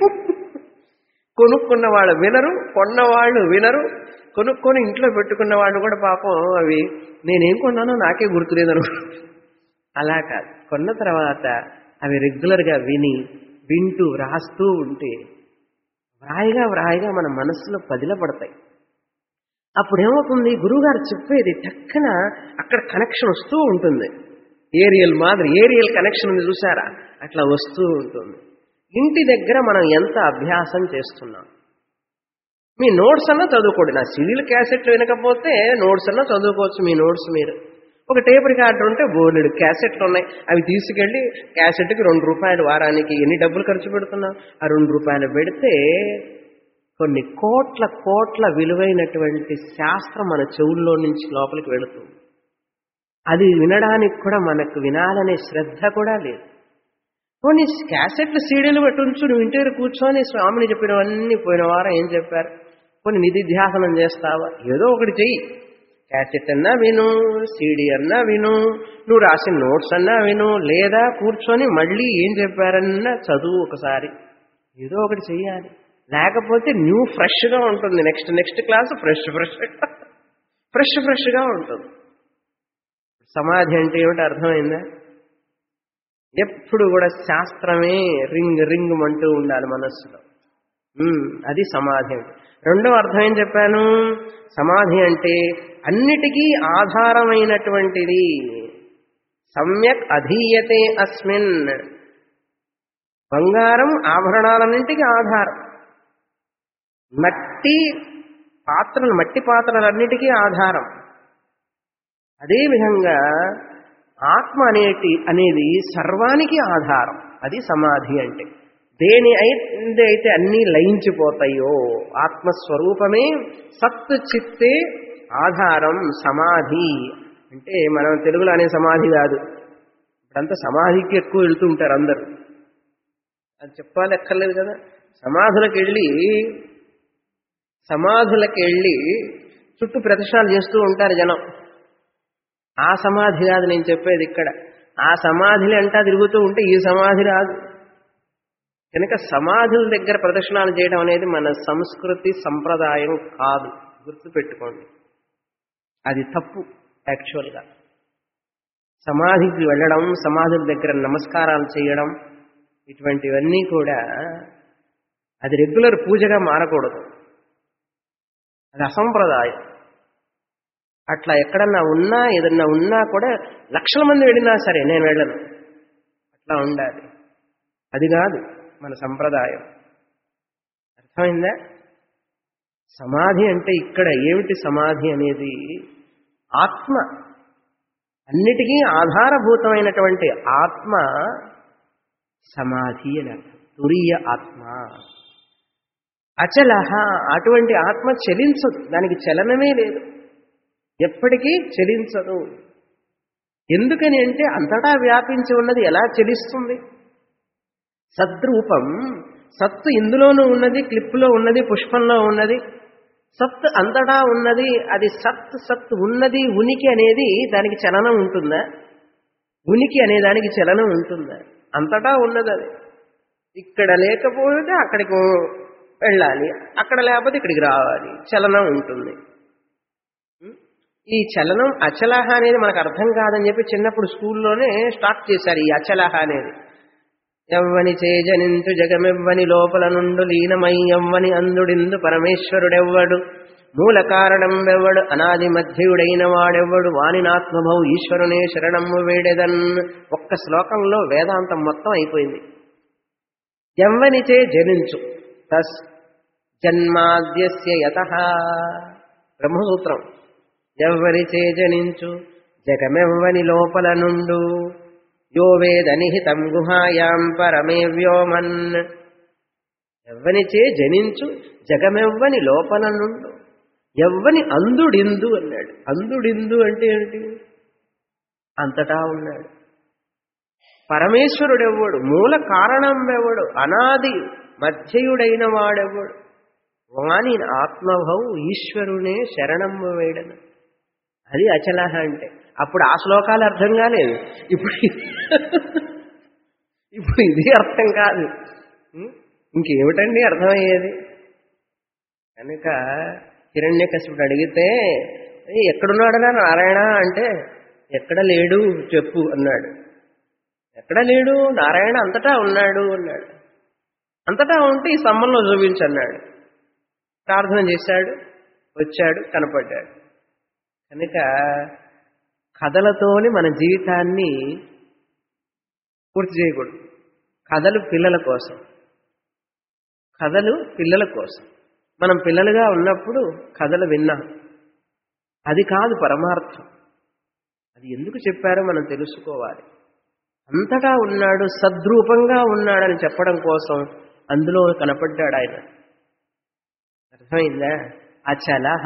కొనుక్కున్న వాళ్ళు వినరు కొన్న వాళ్ళు వినరు కొనుక్కొని ఇంట్లో పెట్టుకున్న వాళ్ళు కూడా పాపం అవి నేనేం కొన్నానో నాకే గుర్తులేదను అలా కాదు కొన్న తర్వాత అవి రెగ్యులర్గా విని వింటూ రాస్తూ ఉంటే వ్రాయిగా వ్రాయిగా మన మనస్సులో పదిలపడతాయి అప్పుడేమవుతుంది గురువుగారు చెప్పేది టక్కన అక్కడ కనెక్షన్ వస్తూ ఉంటుంది ఏరియల్ మాదిరి ఏరియల్ కనెక్షన్ ఉంది చూసారా అట్లా వస్తూ ఉంటుంది ఇంటి దగ్గర మనం ఎంత అభ్యాసం చేస్తున్నాం మీ నోట్స్ అన్నా చదువుకోండి నా సివిల్ క్యాసెట్లు వినకపోతే నోట్స్ అన్నా చదువుకోవచ్చు మీ నోట్స్ మీరు ఒక టేప్ రికార్డర్ ఉంటే బోర్డు క్యాసెట్లు ఉన్నాయి అవి తీసుకెళ్ళి క్యాసెట్కి రెండు రూపాయలు వారానికి ఎన్ని డబ్బులు ఖర్చు పెడుతున్నాం ఆ రెండు రూపాయలు పెడితే కొన్ని కోట్ల కోట్ల విలువైనటువంటి శాస్త్రం మన చెవుల్లో నుంచి లోపలికి వెళుతుంది అది వినడానికి కూడా మనకు వినాలనే శ్రద్ధ కూడా లేదు కొన్ని క్యాసెట్లు సీడీలు పెట్టి ఉంచు నువ్వు ఇంటి దగ్గర కూర్చొని స్వామిని చెప్పినవన్నీ పోయిన వారం ఏం చెప్పారు కొన్ని నిధిధ్యాసనం చేస్తావా ఏదో ఒకటి చెయ్యి క్యాసెట్ అన్నా విను సీడీ అన్నా విను నువ్వు రాసిన నోట్స్ అన్నా విను లేదా కూర్చొని మళ్ళీ ఏం చెప్పారన్నా చదువు ఒకసారి ఏదో ఒకటి చెయ్యాలి లేకపోతే న్యూ ఫ్రెష్గా ఉంటుంది next next class fresh fresh fresh ఫ్రెష్గా ఉంటుంది సమాధి అంటే ఏమిటి అర్థమైందా ఎప్పుడు కూడా శాస్త్రమే రింగ్ రింగ్ అంటూ ఉండాలి మనస్సులో ఉమ్, అది సమాధి అంటే రెండో అర్థం ఏం చెప్పాను సమాధి అంటే అన్నిటికీ ఆధారమైనటువంటిది సమ్యక్ అధీయతే అస్మిన్ బంగారం ఆభరణాలన్నింటికి ఆధారం మట్టి పాత్రలు మట్టి పాత్రలన్నిటికీ ఆధారం అదేవిధంగా ఆత్మ అనేటి అనేది సర్వానికి ఆధారం అది సమాధి అంటే దేని అయితే అయితే అన్నీ లయించిపోతాయో ఆత్మస్వరూపమే సత్ చిత్తే ఆధారం సమాధి అంటే మనం తెలుగులో అనే సమాధి కాదు ఇప్పుడంతా సమాధికి ఎక్కువ వెళ్తూ ఉంటారు అందరు అది చెప్పాలి ఎక్కర్లేదు కదా సమాధులకు వెళ్ళి సమాధులకు వెళ్ళి చుట్టూ ప్రదర్శనలు చేస్తూ ఉంటారు జనం ఆ సమాధి కాదు నేను చెప్పేది ఇక్కడ ఆ సమాధిని అంటా తిరుగుతూ ఉంటే ఈ సమాధి రాదు కనుక సమాధుల దగ్గర ప్రదర్శనలు చేయడం అనేది మన సంస్కృతి సంప్రదాయం కాదు గుర్తుపెట్టుకోండి అది తప్పు యాక్చువల్గా సమాధికి వెళ్ళడం సమాధుల దగ్గర నమస్కారాలు చేయడం ఇటువంటివన్నీ కూడా అది రెగ్యులర్ పూజగా మారకూడదు అది అసంప్రదాయం అట్లా ఎక్కడన్నా ఉన్నా ఏదన్నా ఉన్నా కూడా లక్షల మంది వెళ్ళినా సరే నేను వెళ్ళను అట్లా ఉండాలి అది కాదు మన సంప్రదాయం అర్థమైందా సమాధి అంటే ఇక్కడ ఏమిటి సమాధి అనేది ఆత్మ అన్నిటికీ ఆధారభూతమైనటువంటి ఆత్మ సమాధి అని అర్థం తురీయ ఆత్మ అచల అటువంటి ఆత్మ చలించదు దానికి చలనమే లేదు ఎప్పటికీ చలించదు ఎందుకని అంటే అంతటా వ్యాపించి ఉన్నది ఎలా చలిస్తుంది సద్రూపం సత్తు ఇందులోనూ ఉన్నది క్లిప్పులో ఉన్నది పుష్పంలో ఉన్నది సత్ అంతటా ఉన్నది అది సత్ సత్ ఉన్నది ఉనికి అనేది దానికి చలనం ఉంటుందా ఉనికి అనే దానికి చలనం ఉంటుందా అంతటా ఉన్నది అది ఇక్కడ లేకపోతే అక్కడికి వెళ్ళాలి అక్కడ లేకపోతే ఇక్కడికి రావాలి చలనం ఉంటుంది ఈ చలనం అచలహ అనేది మనకు అర్థం కాదని చెప్పి చిన్నప్పుడు స్కూల్లోనే స్టార్ట్ చేశారు ఈ అచలహ అనేది ఎవ్వని చేజనింతు జగమెవ్వని లోపల నుండు లీనమై ఎవ్వని అందుడిందు పరమేశ్వరుడెవ్వడు మూల కారణం వెవ్వడు అనాది మధ్యుడైన వాడెవ్వడు వానినాత్మభౌ ఈశ్వరునే శరణము వేడెదన్ ఒక్క శ్లోకంలో వేదాంతం మొత్తం అయిపోయింది ఎవ్వనిచే జనించు తస్ జన్మాద్యస్య యత బ్రహ్మసూత్రం ఎవ్వరిచే జనించు జగమెవ్వని లోపల నుండు యో వేద నిహితం గుహాయాం పరమే వ్యోమన్ ఎవ్వనిచే జనించు జగమెవ్వని లోపల నుండు ఎవ్వని అందుడిందు అన్నాడు అందుడిందు అంటే ఏమిటి అంతటా ఉన్నాడు పరమేశ్వరుడెవ్వడు మూల కారణం ఎవడు అనాది మధ్యయుడైన వాడెవ్వడు వాని ఆత్మభౌ ఈశ్వరునే శరణమ్మ వేడను అది అచలహ అంటే అప్పుడు ఆ శ్లోకాలు అర్థం కాలేదు ఇప్పుడు ఇప్పుడు ఇది అర్థం కాదు ఉం? ఇంకేమిటండి అర్థమయ్యేది కనుక హిరణ్యకశిపుడు అడిగితే "ఏ, ఎక్కడున్నాడనా నారాయణ అంటే ఎక్కడ లేడు చెప్పు అన్నాడు ఎక్కడ లేడు నారాయణ అంతటా ఉన్నాడు అన్నాడు అంతటా ఉంటే ఈ స్తంభంలో చూపించన్నాడు ప్రార్థన చేశాడు వచ్చాడు కనపడ్డాడు కనుక కథలతోని మన జీవితాన్ని పూర్తి చేయకూడదు కథలు పిల్లల కోసం కథలు పిల్లల కోసం మనం పిల్లలుగా ఉన్నప్పుడు కథలు విన్నాం అది కాదు పరమార్థం అది ఎందుకు చెప్పారో మనం తెలుసుకోవాలి అంతటా ఉన్నాడు సద్రూపంగా ఉన్నాడని చెప్పడం కోసం అందులో కనపడ్డాడు ఆయన అర్థమైందా అచలహ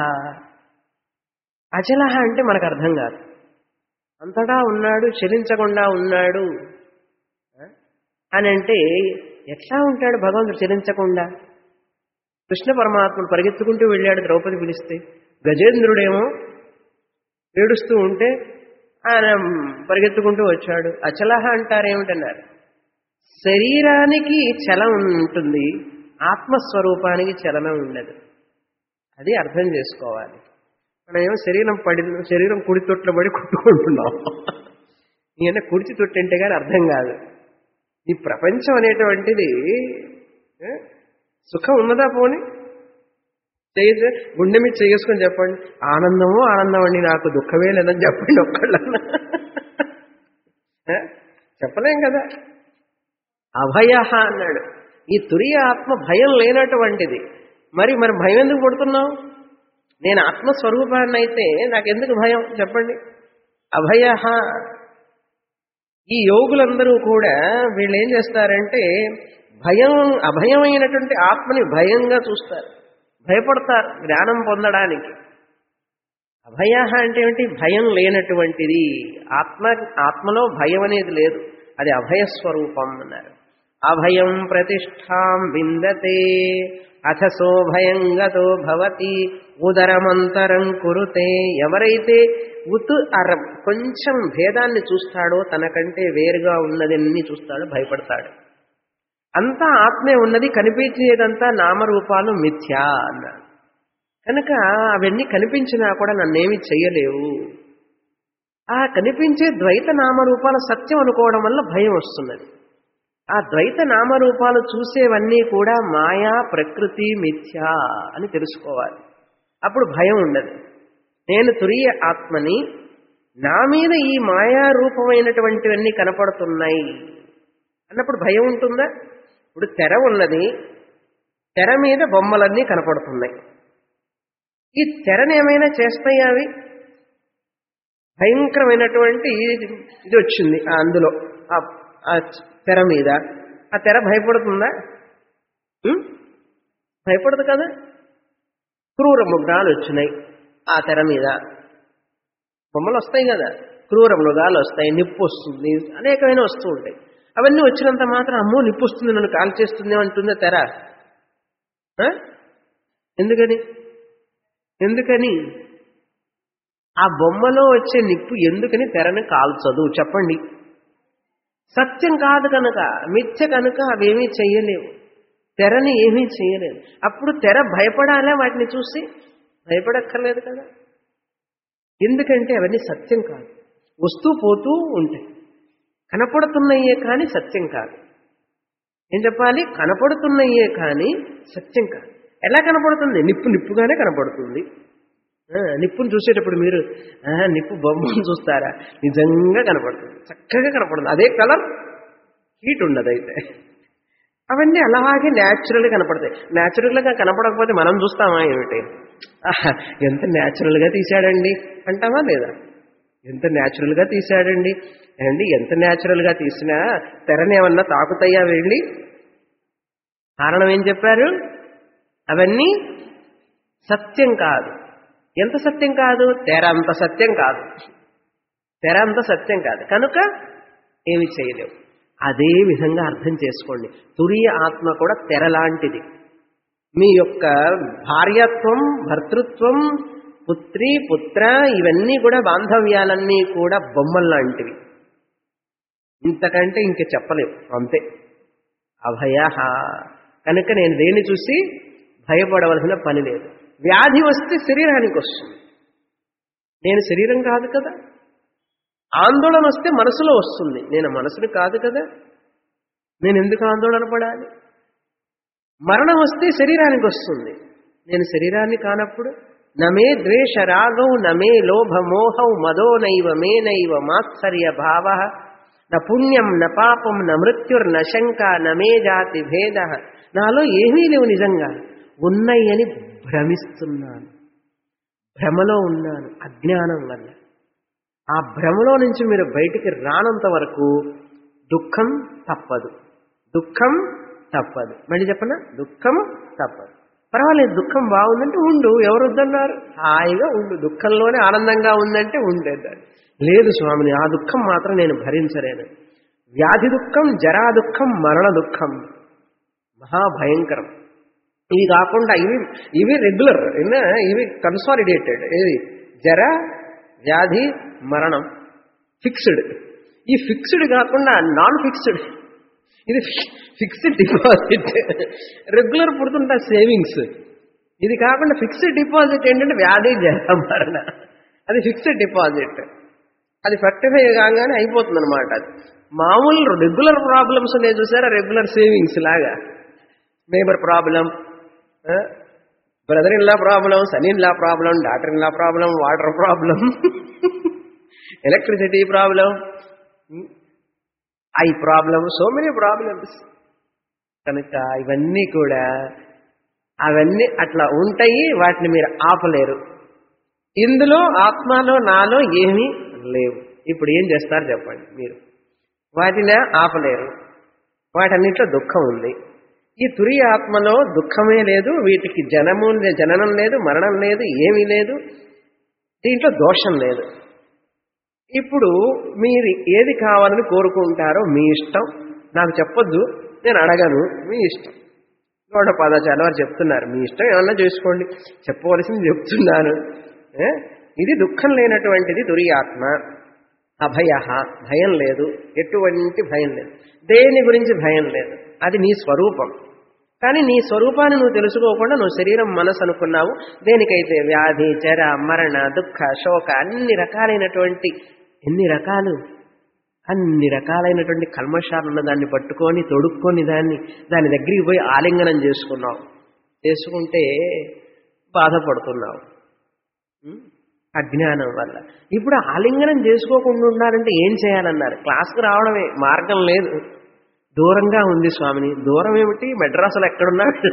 అచలహ అంటే మనకు అర్థం కాదు అంతటా ఉన్నాడు చలించకుండా ఉన్నాడు ఆ? అని అంటే ఎట్లా ఉంటాడు భగవంతుడు చలించకుండా కృష్ణ పరమాత్ముడు పరిగెత్తుకుంటూ వెళ్ళాడు ద్రౌపది పిలిస్తే గజేంద్రుడేమో ఏడుస్తూ ఉంటే ఆయన పరిగెత్తుకుంటూ వచ్చాడు అచలహ అంటారేమిటన్నారు శరీరానికి చలం ఉంటుంది ఆత్మస్వరూపానికి చలనం ఉండదు అది అర్థం చేసుకోవాలి మనమేమో శరీరం పడి శరీరం కుడి తొట్ల పడి కొట్టుకుంటున్నాం ఈయన కుడిచి తొట్టింటే కానీ అర్థం కాదు ఈ ప్రపంచం అనేటువంటిది ఏ, సుఖం ఉన్నదా పోని చేయితే గుండె మీద చేసుకొని చెప్పండి ఆనందము ఆనందం అండి నాకు దుఃఖమే లేదని చెప్పండి ఒక్కళ్ళన్నా ఏ? చెప్పలేం కదా అభయ అన్నాడు ఈ తురియ ఆత్మ భయం లేనటువంటిది మరి మరి భయం ఎందుకు పడుతున్నావు నేను ఆత్మస్వరూపాన్ని అయితే నాకెందుకు భయం చెప్పండి అభయ ఈ యోగులందరూ కూడా వీళ్ళు ఏం చేస్తారంటే భయం అభయమైనటువంటి ఆత్మని భయంగా చూస్తారు భయపడతారు జ్ఞానం పొందడానికి అభయ అంటే ఏమిటి భయం లేనటువంటిది ఆత్మ ఆత్మలో భయం అనేది లేదు అది అభయస్వరూపం అన్నారు అభయం ప్రతిష్టాం విందతే అథసో భయంగతో భవతి ఉదరమంతరం కురుతే ఎవరైతే ఉత్ అరం కొంచెం భేదాన్ని చూస్తాడో తనకంటే వేరుగా ఉన్నదన్నీ చూస్తాడో భయపడతాడు అంతా ఆత్మే ఉన్నది కనిపించేదంతా నామరూపాలు మిథ్యా అన్నాడు కనుక అవన్నీ కనిపించినా కూడా నన్నేమి చెయ్యలేవు ఆ కనిపించే ద్వైత నామరూపాల సత్యం అనుకోవడం వల్ల భయం వస్తున్నది ఆ ద్వైత నామరూపాలు చూసేవన్నీ కూడా మాయా ప్రకృతి మిథ్యా అని తెలుసుకోవాలి అప్పుడు భయం ఉండదు నేను తురియ ఆత్మని నా మీద ఈ మాయా రూపమైనటువంటివన్నీ కనపడుతున్నాయి అన్నప్పుడు భయం ఉంటుందా ఇప్పుడు తెర ఉన్నది తెర మీద బొమ్మలన్నీ కనపడుతున్నాయి ఈ తెరను ఏమైనా చేస్తాయా అవి భయంకరమైనటువంటి ఇది వచ్చింది ఆ అందులో ఆ- ఆ తెర మీద ఆ తెర భయపడుతుందా ఉం? భయపడదు కదా క్రూర మృగాలు వచ్చినాయి ఆ తెర మీద బొమ్మలు వస్తాయి కదా క్రూర మృగాలు వస్తాయి నిప్పు వస్తుంది అనేకమైన వస్తూ ఉంటాయి అవన్నీ వచ్చినంత మాత్రం అమ్మో నిప్పు వస్తుంది నన్ను కాల్ చేస్తుంది అంటుందా తెర ఆ? ఎందుకని ఎందుకని ఆ బొమ్మలో వచ్చే నిప్పు ఎందుకని తెరని కాల్చదు చెప్పండి సత్యం కాదు కనుక మిథ్య కనుక అవేమీ చెయ్యలేవు తెరని ఏమీ చేయలేదు అప్పుడు తెర భయపడాలా వాటిని చూసి భయపడక్కర్లేదు కదా ఎందుకంటే అవన్నీ సత్యం కాదు వస్తూ పోతూ ఉంటాయి కనపడుతున్నాయే కానీ సత్యం కాదు ఏం చెప్పాలి కనపడుతున్నాయే కానీ సత్యం కాదు ఎలా కనపడుతుంది నిప్పు నిప్పుగానే కనపడుతుంది ఆ, నిప్పును చూసేటప్పుడు మీరు ఆ, నిప్పు బొమ్మను చూస్తారా నిజంగా కనపడుతుంది చక్కగా కనపడుతుంది అదే కలర్ హీట్ ఉండదు అయితే అవన్నీ అలాగే న్యాచురల్గా కనపడతాయి న్యాచురల్గా కనపడకపోతే మనం చూస్తామా ఏమిటి ఆహా, ఎంత న్యాచురల్గా తీశాడండి అంటావా లేదా ఎంత న్యాచురల్గా తీశాడండి అండి ఎంత న్యాచురల్గా తీసినా తెరనేమన్నా తాకుతాయా వెళ్ళి కారణం ఏం చెప్పారు అవన్నీ సత్యం కాదు ఎంత సత్యం కాదు తెర అంత సత్యం కాదు తెర అంత సత్యం కాదు కనుక ఏమి చేయలేవు అదే విధంగా అర్థం చేసుకోండి తురియ ఆత్మ కూడా తెర లాంటిది మీ యొక్క భార్యత్వం భర్తృత్వం పుత్రి పుత్ర ఇవన్నీ కూడా బాంధవ్యాలన్నీ కూడా బొమ్మలు లాంటివి ఇంతకంటే ఇంక చెప్పలేవు అంతే అభయ కనుక నేను దేన్ని చూసి భయపడవలసిన పని లేదు వ్యాధి వస్తే శరీరానికి వస్తుంది నేను శరీరం కాదు కదా ఆందోళన వస్తే మనసులో వస్తుంది నేను మనసుని కాదు కదా నేను ఎందుకు ఆందోళన పడాలి మరణం వస్తే శరీరానికి వస్తుంది నేను శరీరాన్ని కానప్పుడు నమే ద్వేష రాగౌ నమే లోభ మోహౌ మదో నైవ మే నైవ మాత్సర్య భావ న పుణ్యం న పాపం న మృత్యుర్న శంక నమే జాతి భేద నాలో ఏమీ లేవు నిజంగా ఉన్నాయని భ్రమిస్తున్నాను భ్రమలో ఉన్నాను అజ్ఞానం వల్ల ఆ భ్రమలో నుంచి మీరు బయటికి రానంత వరకు దుఃఖం తప్పదు దుఃఖం తప్పదు మళ్ళీ చెప్పనా దుఃఖం తప్పదు పర్వాలేదు దుఃఖం బాగుందంటే ఉండు ఎవరు వద్దన్నారు హాయిగా ఉండు దుఃఖంలోనే ఆనందంగా ఉందంటే ఉండేదాన్ని లేదు స్వామిని ఆ దుఃఖం మాత్రం నేను భరించలేను వ్యాధి దుఃఖం జరా దుఃఖం మరణ దుఃఖం మహాభయంకరం ఇవి కాకుండా ఇవి ఇవి రెగ్యులర్ ఇవి కన్సాలిడేటెడ్ ఇది జర వ్యాధి మరణం ఫిక్స్డ్ ఈ ఫిక్స్డ్ కాకుండా నాన్ ఫిక్స్డ్ ఇది ఫిక్స్డ్ డిపాజిట్ రెగ్యులర్ పుడుతుంటా సేవింగ్స్ ఇది కాకుండా ఫిక్స్డ్ డిపాజిట్ ఏంటంటే వ్యాధి జర మరణ అది ఫిక్స్డ్ డిపాజిట్ అది ఫెక్టిఫై కాగానే అయిపోతుంది అనమాట అది మామూలు రెగ్యులర్ ప్రాబ్లమ్స్ నేను చూసారా రెగ్యులర్ సేవింగ్స్ లాగా neighbour problem brother in law problem son in law problem daughter in law problem water problem electricity problem eye problem so many problems కనుక ఇవన్నీ కూడా అవన్నీ అట్లా ఉంటాయి వాటిని మీరు ఆపలేరు ఇందులో ఆత్మలో నాలో ఏమీ లేవు ఇప్పుడు ఏం చేస్తారు చెప్పండి మీరు వాటిని ఆపలేరు వాటన్నింటిలో దుఃఖం ఉంది ఈ తురి ఆత్మలో దుఃఖమే లేదు వీటికి జనము జననం లేదు మరణం లేదు ఏమీ లేదు దీంట్లో దోషం లేదు ఇప్పుడు మీరు ఏది కావాలని కోరుకుంటారో మీ ఇష్టం నాకు చెప్పొద్దు నేను అడగను మీ ఇష్టం గౌడపాదాచార్య వారు చెప్తున్నారు మీ ఇష్టం ఏమన్నా చేసుకోండి చెప్పవలసింది చెప్తున్నాను ఏ? ఇది దుఃఖం లేనటువంటిది దుర్యాత్మ అభయ భయం లేదు ఎటువంటి భయం లేదు దేని గురించి భయం లేదు అది నీ స్వరూపం కానీ నీ స్వరూపాన్ని నువ్వు తెలుసుకోకుండా నువ్వు శరీరం మనసు అనుకున్నావు దేనికైతే వ్యాధి జర మరణ దుఃఖ శోక అన్ని రకాలైనటువంటి ఎన్ని రకాలు అన్ని రకాలైనటువంటి కల్మషాలు ఉన్న దాన్ని పట్టుకొని తొడుక్కొని దాన్ని దాని దగ్గరికి పోయి ఆలింగనం చేసుకున్నావు చేసుకుంటే బాధపడుతున్నావు ఉం? అజ్ఞానం వల్ల ఇప్పుడు ఆలింగనం చేసుకోకుండా ఉండాలంటే ఏం చేయాలన్నారు క్లాస్కి రావడమే మార్గం లేదు దూరంగా ఉంది స్వామిని దూరం ఏమిటి మెడ్రాసులో ఎక్కడున్నాడు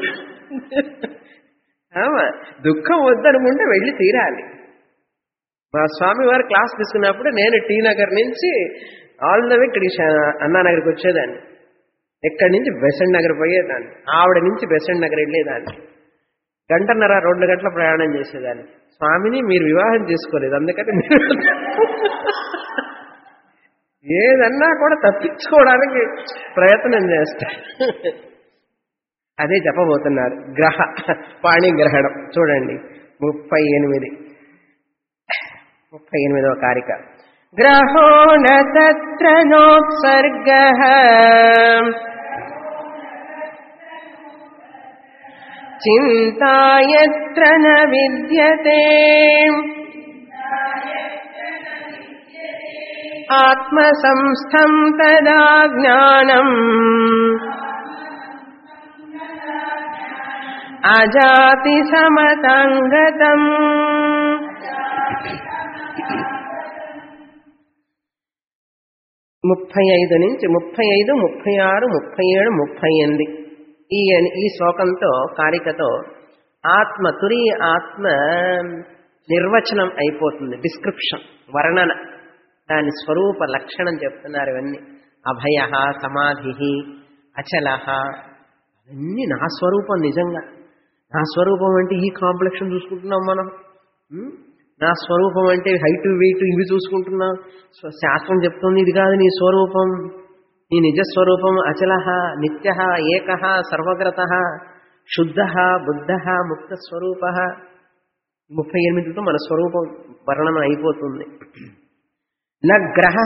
ఆమా, దుఃఖం వద్దనుకుంటే వెళ్ళి తీరాలి మా స్వామి వారు క్లాస్ తీసుకున్నప్పుడు నేను టీ నగర్ నుంచి ఆల్ ద వే ఇక్కడికి శా- అన్నానగర్కి వచ్చేదాన్ని ఎక్కడి నుంచి బెసెంట్ నగర్ పోయేదాన్ని ఆవిడ నుంచి బెసెంట్ నగర్ వెళ్ళేదాన్ని గంటన్నర రెండు గంటల ప్రయాణం చేసేదాన్ని స్వామిని మీరు వివాహం చేసుకోలేదు అందుకని మీరు ఏదన్నా కూడా తప్పించుకోవడానికి ప్రయత్నం చేస్తాడు అదే చెప్పబోతున్నారు గ్రహ పాణిగ్రహణం చూడండి ముప్పై ఎనిమిది ముప్పై ఎనిమిదవ కారిక ग्रहो न तत्र नोत्सर्गः चिन्ता यत्र न विद्यते आत्मसंस्थं तदा ज्ञानम् अजातिसमताङ्गतम् ముప్పై ఐదు నుంచి ముప్పై ఐదు ముప్పై ఆరు ముప్పై ఏడు ముప్పై ఎనిమిది ఈ ఈ శ్లోకంతో కారికతో ఆత్మ తురి ఆత్మ నిర్వచనం అయిపోతుంది డిస్క్రిప్షన్ వర్ణన దాని స్వరూప లక్షణం చెప్తున్నారు ఇవన్నీ అభయ సమాధి అచల అవన్నీ నా స్వరూపం నిజంగా నా స్వరూపం అంటే ఈ కాంప్లెక్షన్ చూసుకుంటున్నాం మనం ఉం? నా స్వరూపం అంటే హైట్ వెయిట్ ఇవి చూసుకుంటున్నాం స్వ- శాస్త్రం చెప్తుంది ఇది కాదు నీ స్వరూపం నీ నిజ స్వరూపం అచల నిత్య ఏక సర్వగ్రత శుద్ధ బుద్ధ ముక్త స్వరూప ముప్పై ఎనిమిదితో మన స్వరూపం వర్ణన అయిపోతుంది న గ్రహ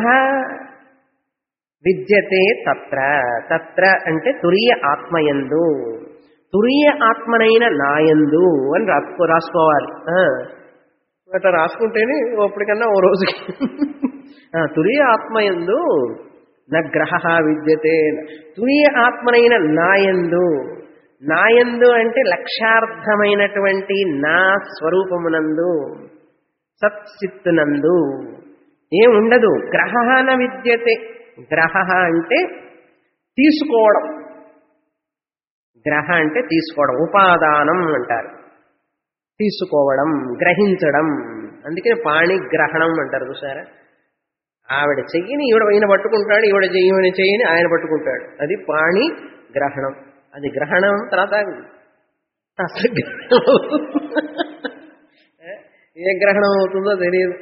విద్యతే తత్ర తత్ర అంటే తురియ ఆత్మయందు తురియ ఆత్మనైన నాయందు అని రాసుకో రాసుకోవాలి ఆ, అట్లా రాసుకుంటేనే ఎప్పటికన్నా ఓ రోజుకి ఆ, తురియ ఆత్మయందు నా గ్రహ విద్యతే తురియ ఆత్మనైన నాయందు నాయందు అంటే లక్ష్యార్థమైనటువంటి నా స్వరూపమునందు సత్సిత్తునందు ఏం ఉండదు గ్రహణ విద్యతే గ్రహ అంటే తీసుకోవడం గ్రహ అంటే తీసుకోవడం ఉపాదానం అంటారు తీసుకోవడం గ్రహించడం అందుకే పాణిగ్రహణం అంటారు చూసారా ఆవిడ చెయ్యిని ఈవిడ ఈయన పట్టుకుంటాడు ఈవిడ చెయ్యి ఈవిడ చెయ్యిని ఆయన పట్టుకుంటాడు అది పాణి గ్రహణం అది గ్రహణం తర్వాత అసలు గ్రహణం అవుతుంది. ఏ గ్రహణం అవుతుందో తెలియదు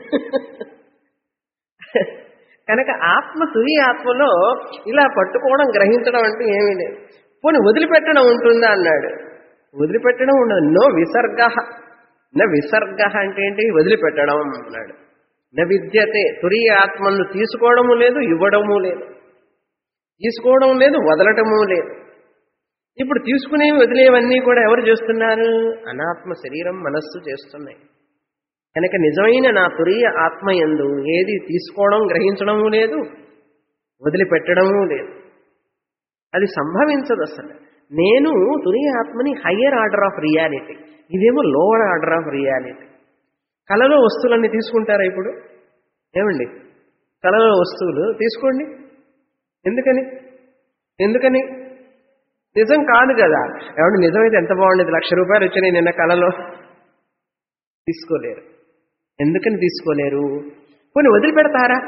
కనుక ఆత్మ తుది ఆత్మలో ఇలా పట్టుకోవడం గ్రహించడం అంటే ఏమీ లేదు పోనీ వదిలిపెట్టడం ఉంటుందా అన్నాడు వదిలిపెట్టడం ఉండదు నో విసర్గ న విసర్గ అంటే ఏంటి వదిలిపెట్టడం అన్నాడు న విద్యతే తురియ ఆత్మను తీసుకోవడము లేదు ఇవ్వడము లేదు తీసుకోవడం లేదు వదలటము లేదు ఇప్పుడు తీసుకునేవి వదిలేవన్నీ కూడా ఎవరు చేస్తున్నారు అనాత్మ శరీరం మనస్సు చేస్తున్నాయి కనుక నిజమైన నా తురియ ఆత్మ ఎందు ఏది తీసుకోవడం గ్రహించడము లేదు వదిలిపెట్టడము లేదు అది సంభవించదు అసలు నేను తురియ ఆత్మని హయ్యర్ ఆర్డర్ ఆఫ్ రియాలిటీ ఇదేమో లోవర్ ఆర్డర్ ఆఫ్ రియాలిటీ కళలో వస్తువులన్నీ తీసుకుంటారా ఇప్పుడు ఏమండి కళలో వస్తువులు తీసుకోండి ఎందుకని ఎందుకని నిజం కాదు కదా ఏమండి నిజమైతే ఎంత బాగుండేది లక్ష రూపాయలు వచ్చినాయి నిన్న కళలో తీసుకోలేరు ఎందుకని తీసుకోలేరు పోనీ వదిలిపెడతారా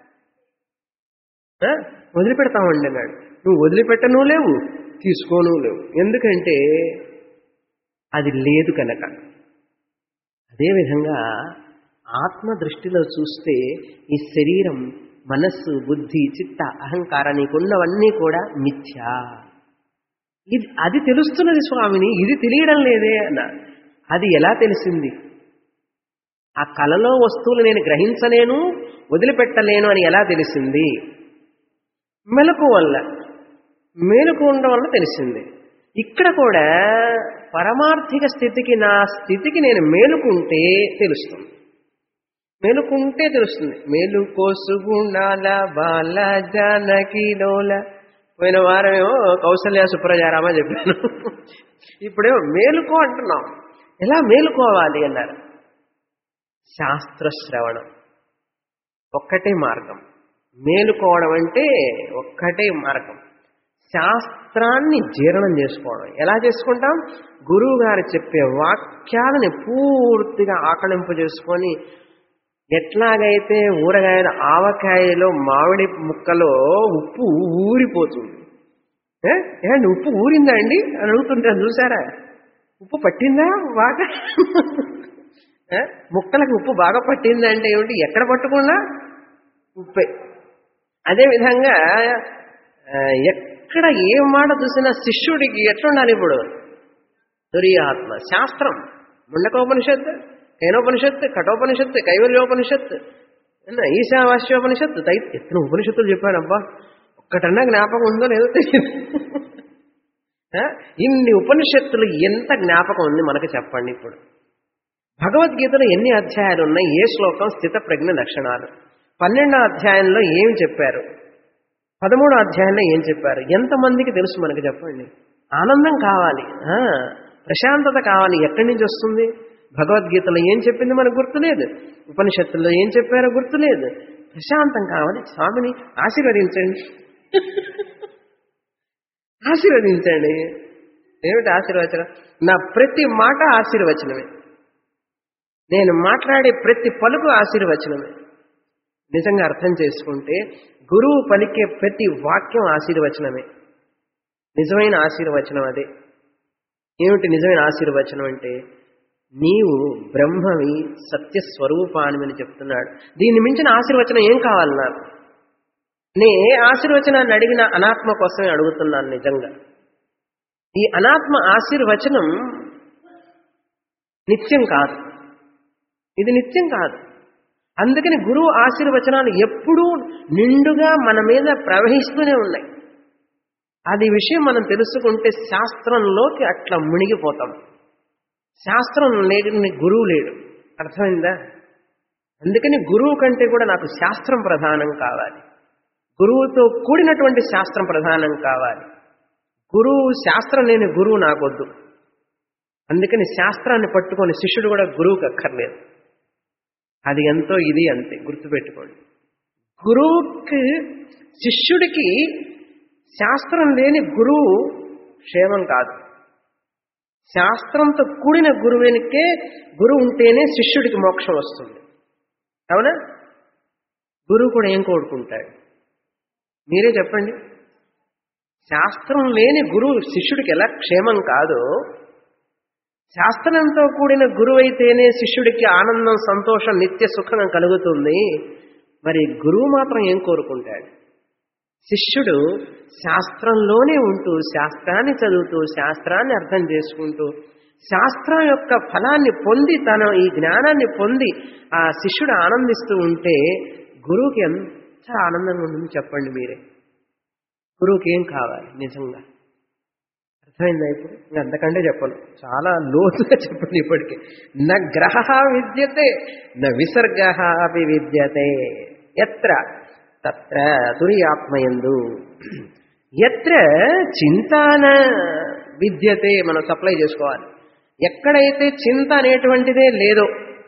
ఆ? వదిలిపెడతామండి అన్నాడు నువ్వు వదిలిపెట్టను లేవు తీసుకోను లేవు ఎందుకంటే అది లేదు కనుక అదేవిధంగా ఆత్మ దృష్టిలో చూస్తే ఈ శరీరం మనస్సు బుద్ధి చిత్త అహంకార నీకున్నవన్నీ కూడా మిథ్యా ఇది అది తెలుస్తున్నది స్వామిని ఇది తెలియడం లేదే అన్న అది ఎలా తెలిసింది ఆ కళలో వస్తువులు నేను గ్రహించలేను వదిలిపెట్టలేను అని ఎలా తెలిసింది మెలకు వల్ల మేలుకు ఉండడం వల్ల తెలిసింది ఇక్కడ కూడా పరమార్థిక స్థితికి నా స్థితికి నేను మేలుకుంటే తెలుస్తుంది మేలుకుంటే తెలుస్తుంది మేలు కోసుగుణాల బాల జానకి లోల పోయిన వారమేమో కౌసల్య సుప్రజారామ చెప్పాను ఇప్పుడేమో మేలుకో అంటున్నాం ఎలా మేలుకోవాలి అన్నారు శాస్త్రశ్రవణం ఒక్కటే మార్గం మేలుకోవడం అంటే ఒక్కటే మార్గం శాస్త్రాన్ని జీర్ణం చేసుకోవడం ఎలా చేసుకుంటాం గురువు గారు చెప్పే వాక్యాలని పూర్తిగా ఆకలింపు చేసుకొని ఎట్లాగైతే ఊరగాయల ఆవకాయలో మామిడి ముక్కలో ఉప్పు ఊరిపోతుంది ఏ? ఏమండి ఉప్పు ఊరిందా అండి అని అడుగుతుంటాను చూసారా ఉప్పు పట్టిందా బాగా ఏ? ముక్కలకు ఉప్పు బాగా పట్టిందా అంటే ఏమిటి ఎక్కడ పట్టుకున్నా ఉప్పే అదేవిధంగా ఆ, ఎక్కడ ఏ మాట చూసినా శిష్యుడికి ఎట్లుండాలి ఇప్పుడు తురియాత్మ శాస్త్రం ముండకోపనిషత్ కేనోపనిషత్ కఠోపనిషత్ కైవల్యోపనిషత్ ఏనా, ఈశావాస్యోపనిషత్ తై ఎత్తన ఉపనిషత్తులు చెప్పానబ్బా ఒక్కటన్నా జ్ఞాపకం ఉందో లేదో తెలియదు ఆ, ఇన్ని ఉపనిషత్తులు ఎంత జ్ఞాపకం ఉంది మనకు చెప్పండి ఇప్పుడు భగవద్గీతలో ఎన్ని అధ్యాయాలు ఉన్నాయి ఏ శ్లోకం స్థిత ప్రజ్ఞ లక్షణాలు పన్నెండో అధ్యాయంలో ఏం చెప్పారు పదమూడో అధ్యాయంలో ఏం చెప్పారు ఎంతమందికి తెలుసు మనకి చెప్పండి ఆనందం కావాలి ఆ, ప్రశాంతత కావాలి ఎక్కడి నుంచి వస్తుంది భగవద్గీతలో ఏం చెప్పింది మనకు గుర్తులేదు ఉపనిషత్తుల్లో ఏం చెప్పారో గుర్తులేదు ప్రశాంతం కావాలి స్వామిని ఆశీర్వదించండి ఆశీర్వదించండి ఏమిటి ఆశీర్వచనం నా ప్రతి మాట ఆశీర్వచనమే నేను మాట్లాడే ప్రతి పలుకు ఆశీర్వచనమే నిజంగా అర్థం చేసుకుంటే గురువు పలికే ప్రతి వాక్యం ఆశీర్వచనమే నిజమైన ఆశీర్వచనం అదే ఏమిటి నిజమైన ఆశీర్వచనం అంటే నీవు బ్రహ్మవి సత్య స్వరూపానివి అని చెప్తున్నాడు దీన్ని మించిన ఆశీర్వచనం ఏం కావాలి నాకు నే ఏ ఆశీర్వచనాన్ని అడిగిన అనాత్మ కోసమే అడుగుతున్నాను నిజంగా ఈ అనాత్మ ఆశీర్వచనం నిత్యం కాదు ఇది నిత్యం కాదు అందుకని గురువు ఆశీర్వచనాలు ఎప్పుడూ నిండుగా మన మీద ప్రవహిస్తూనే ఉన్నాయి అది విషయం మనం తెలుసుకుంటే శాస్త్రంలోకి అట్లా మునిగిపోతాం శాస్త్రం లేని గురువు లేడు అర్థమైందా అందుకని గురువు కంటే కూడా నాకు శాస్త్రం ప్రధానం కావాలి గురువుతో కూడినటువంటి శాస్త్రం ప్రధానం కావాలి గురువు శాస్త్రం లేని గురువు నాకొద్దు అందుకని శాస్త్రాన్ని పట్టుకొని శిష్యుడు కూడా గురువుకి అక్కర్లేదు అది ఎంతో ఇది అంతే గుర్తుపెట్టుకోండి గురువుకి శిష్యుడికి శాస్త్రం లేని గురువు క్షేమం కాదు శాస్త్రంతో కూడిన గురువునికే గురువు ఉంటేనే శిష్యుడికి మోక్షం వస్తుంది అవునా గురువు కూడా ఏం కోరుకుంటాడు మీరే చెప్పండి శాస్త్రం లేని గురువు శిష్యుడికి ఎలా క్షేమం కాదో శాస్త్రంతో కూడిన గురువు అయితేనే శిష్యుడికి ఆనందం సంతోషం నిత్య సుఖం కలుగుతుంది మరి గురువు మాత్రం ఏం కోరుకుంటాడు శిష్యుడు శాస్త్రంలోనే ఉంటూ శాస్త్రాన్ని చదువుతూ శాస్త్రాన్ని అర్థం చేసుకుంటూ శాస్త్రం యొక్క ఫలాన్ని పొంది తన ఈ జ్ఞానాన్ని పొంది ఆ శిష్యుడు ఆనందిస్తూ ఉంటే గురువుకి ఎంత ఆనందంగా ఉంటుంది చెప్పండి మీరే గురువుకి ఏం కావాలి నిజంగా అర్థమైందా ఇప్పుడు ఇంకా అంతకంటే చెప్పను చాలా లోతుగా చెప్పండి ఇప్పటికి న గ్రహ విద్యతే న విసర్గ అపి విద్యతే ఎత్ర తత్ర తురియాత్మయందు ఎత్ర చింతాన విద్యతే మనం సప్లై చేసుకోవాలి ఎక్కడైతే చింత అనేటువంటిదే లేదో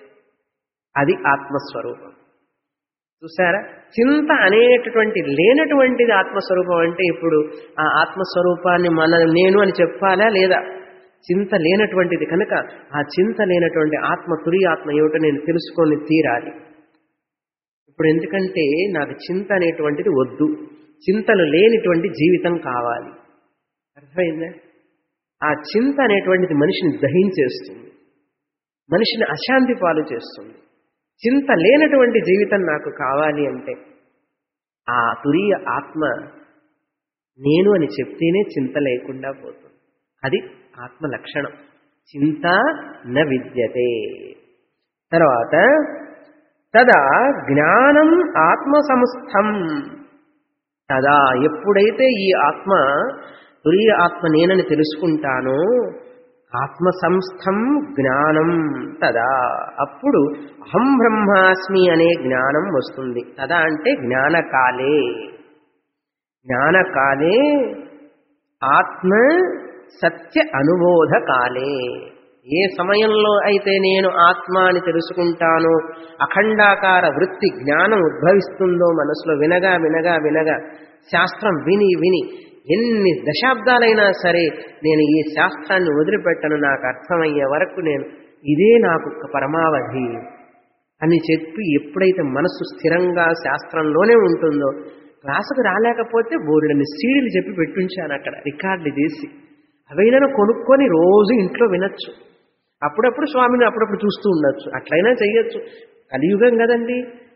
అది ఆత్మస్వరూపం చూసారా చింత అనేటటువంటి లేనటువంటిది ఆత్మస్వరూపం అంటే ఇప్పుడు ఆ ఆత్మస్వరూపాన్ని మన నేను అని చెప్పాలా లేదా చింత లేనటువంటిది కనుక ఆ చింత లేనటువంటి ఆత్మ తురి ఆత్మ ఏమిటో నేను తెలుసుకొని తీరాలి ఇప్పుడు ఎందుకంటే నాకు చింత అనేటువంటిది వద్దు చింతలు లేనిటువంటి జీవితం కావాలి అర్థమైందా ఆ చింత అనేటువంటిది మనిషిని దహించేస్తుంది మనిషిని అశాంతి పాలు చేస్తుంది చింత లేనటువంటి జీవితం నాకు కావాలి అంటే ఆ తురియ ఆత్మ నేను అని చెప్తేనే చింత లేకుండా పోతుంది అది ఆత్మ లక్షణం చింత న విద్యతే తర్వాత తదా జ్ఞానం ఆత్మ సంస్థం తదా ఎప్పుడైతే ఈ ఆత్మ తురియ ఆత్మ నేనని తెలుసుకుంటానో ఆత్మ సంస్థం జ్ఞానం తదా అప్పుడు అహం బ్రహ్మాస్మి అనే జ్ఞానం వస్తుంది తదా అంటే జ్ఞానకాలే జ్ఞానకాలే ఆత్మ సత్య అనుబోధ కాలే ఏ సమయంలో అయితే నేను ఆత్మ అని తెలుసుకుంటానో అఖండాకార వృత్తి జ్ఞానం ఉద్భవిస్తుందో మనసులో వినగా వినగా వినగా శాస్త్రం విని విని ఎన్ని దశాబ్దాలైనా సరే నేను ఈ శాస్త్రాన్ని వదిలిపెట్టను నాకు అర్థమయ్యే వరకు నేను ఇదే నాకు ఒక పరమావధి అని చెప్పి ఎప్పుడైతే మనసు స్థిరంగా శాస్త్రంలోనే ఉంటుందో క్లాసుకు రాలేకపోతే బోరుడని సీడీలు చెప్పి పెట్టుంచాను అక్కడ రికార్డులు చేసి అవైనా కొనుక్కొని రోజు ఇంట్లో వినొచ్చు అప్పుడప్పుడు స్వామిని అప్పుడప్పుడు చూస్తూ ఉండొచ్చు అట్లయినా చెయ్యొచ్చు కలియుగం కదండి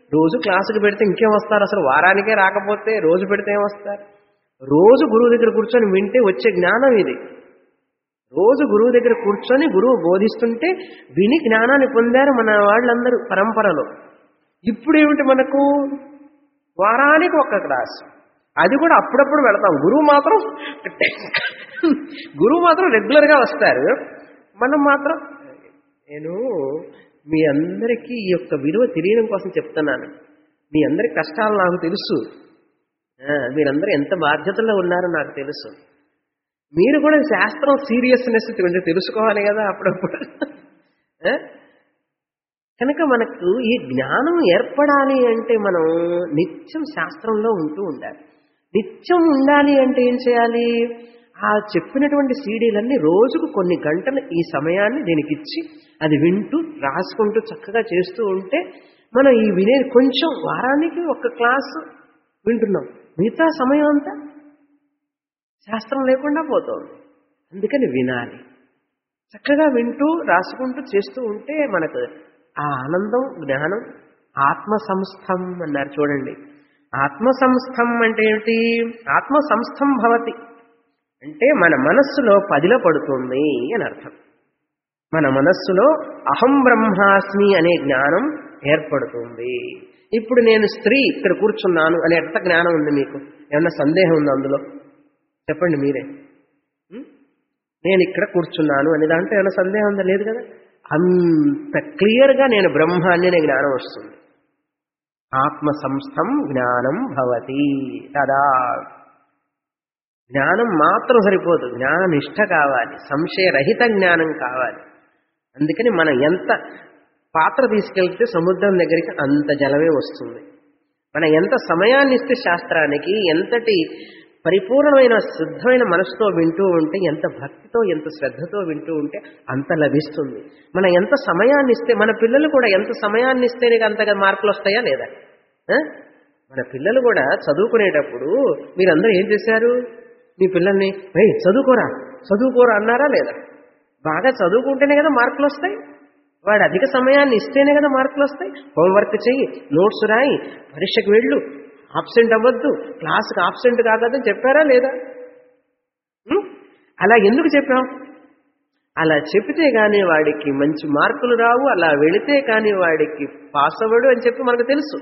రోజు క్లాసుకి పెడితే ఇంకేం వస్తారు అసలు వారానికే రాకపోతే రోజు పెడితే ఏం వస్తారు రోజు గురువు దగ్గర కూర్చొని వింటే వచ్చే జ్ఞానం ఇది రోజు గురువు దగ్గర కూర్చొని గురువు బోధిస్తుంటే విని జ్ఞానాన్ని పొందారు మన వాళ్ళందరూ పరంపరలో ఇప్పుడు ఏమిటి మనకు వారానికి ఒక్క క్లాస్ అది కూడా అప్పుడప్పుడు వెళతాం గురువు మాత్రం గురువు మాత్రం రెగ్యులర్గా వస్తారు మనం మాత్రం నేను మీ అందరికీ ఈ యొక్క విలువ తెలియడం కోసం చెప్తున్నాను మీ అందరి కష్టాలు నాకు తెలుసు ఆ, మీరందరూ ఎంత బాధ్యతలో ఉన్నారో నాకు తెలుసు మీరు కూడా శాస్త్రం సీరియస్నెస్ కొంచెం తెలుసుకోవాలి కదా అప్పుడప్పుడు ఆ? కనుక మనకు ఈ జ్ఞానం ఏర్పడాలి అంటే మనం నిత్యం శాస్త్రంలో ఉంటూ ఉండాలి నిత్యం ఉండాలి అంటే ఏం చేయాలి ఆ చెప్పినటువంటి సీడీలన్నీ రోజుకు కొన్ని గంటలు ఈ సమయాన్ని దీనికి ఇచ్చి అది వింటూ రాసుకుంటూ చక్కగా చేస్తూ ఉంటే మనం ఈ వినేది కొంచెం వారానికి ఒక క్లాసు వింటున్నాం మిగతా సమయం అంతా శాస్త్రం లేకుండా పోతుంది అందుకని వినాలి చక్కగా వింటూ రాసుకుంటూ చేస్తూ ఉంటే మనకు ఆ ఆనందం జ్ఞానం ఆత్మ సంస్థం అన్నారు చూడండి ఆత్మ సంస్థం అంటే ఏమిటి ఆత్మ సంస్థం భవతి అంటే మన మనస్సులో పదిల పడుతుంది అని అర్థం మన మనస్సులో అహం బ్రహ్మాస్మి అనే జ్ఞానం ఏర్పడుతుంది ఇప్పుడు నేను స్త్రీ ఇక్కడ కూర్చున్నాను అనే ఎంత జ్ఞానం ఉంది మీకు ఏమన్నా సందేహం ఉంది అందులో చెప్పండి మీరే ఉం? నేను ఇక్కడ కూర్చున్నాను అనే దాంట్లో ఏమైనా సందేహం ఉందా లేదు కదా అంత క్లియర్గా నేను బ్రహ్మాన్ని అనే జ్ఞానం వస్తుంది ఆత్మ సంస్థం జ్ఞానం భవతి కదా జ్ఞానం మాత్రం సరిపోదు జ్ఞాన నిష్ట కావాలి సంశయరహిత జ్ఞానం కావాలి అందుకని మనం ఎంత పాత్ర తీసుకెళ్తే సముద్రం దగ్గరికి అంత జలమే వస్తుంది మనం ఎంత సమయాన్ని ఇస్తే శాస్త్రానికి ఎంతటి పరిపూర్ణమైన శుద్ధమైన మనసుతో వింటూ ఉంటే ఎంత భక్తితో ఎంత శ్రద్ధతో వింటూ ఉంటే అంత లభిస్తుంది మనం ఎంత సమయాన్ని ఇస్తే మన పిల్లలు కూడా ఎంత సమయాన్ని ఇస్తే నీకు అంతగా మార్కులు వస్తాయా లేదా ఆ? మన పిల్లలు కూడా చదువుకునేటప్పుడు మీరందరూ ఏం చేశారు మీ పిల్లల్ని "ఏయ్ చదువుకోరా చదువుకోరా అన్నారా లేదా బాగా చదువుకుంటేనే కదా మార్కులు వస్తాయి వాడు అధిక సమయాన్ని ఇస్తేనే కదా మార్కులు వస్తాయి హోంవర్క్ చెయ్యి నోట్స్ రాయి పరీక్షకు వెళ్ళు ఆబ్సెంట్ అవ్వద్దు క్లాస్కి ఆబ్సెంట్ కాకదని చెప్పారా లేదా ఉం? అలా ఎందుకు చెప్పాం అలా చెప్తే కానీ వాడికి మంచి మార్కులు రావు అలా వెళితే కానీ వాడికి పాస్ అవ్వడు అని చెప్పి మనకు తెలుసు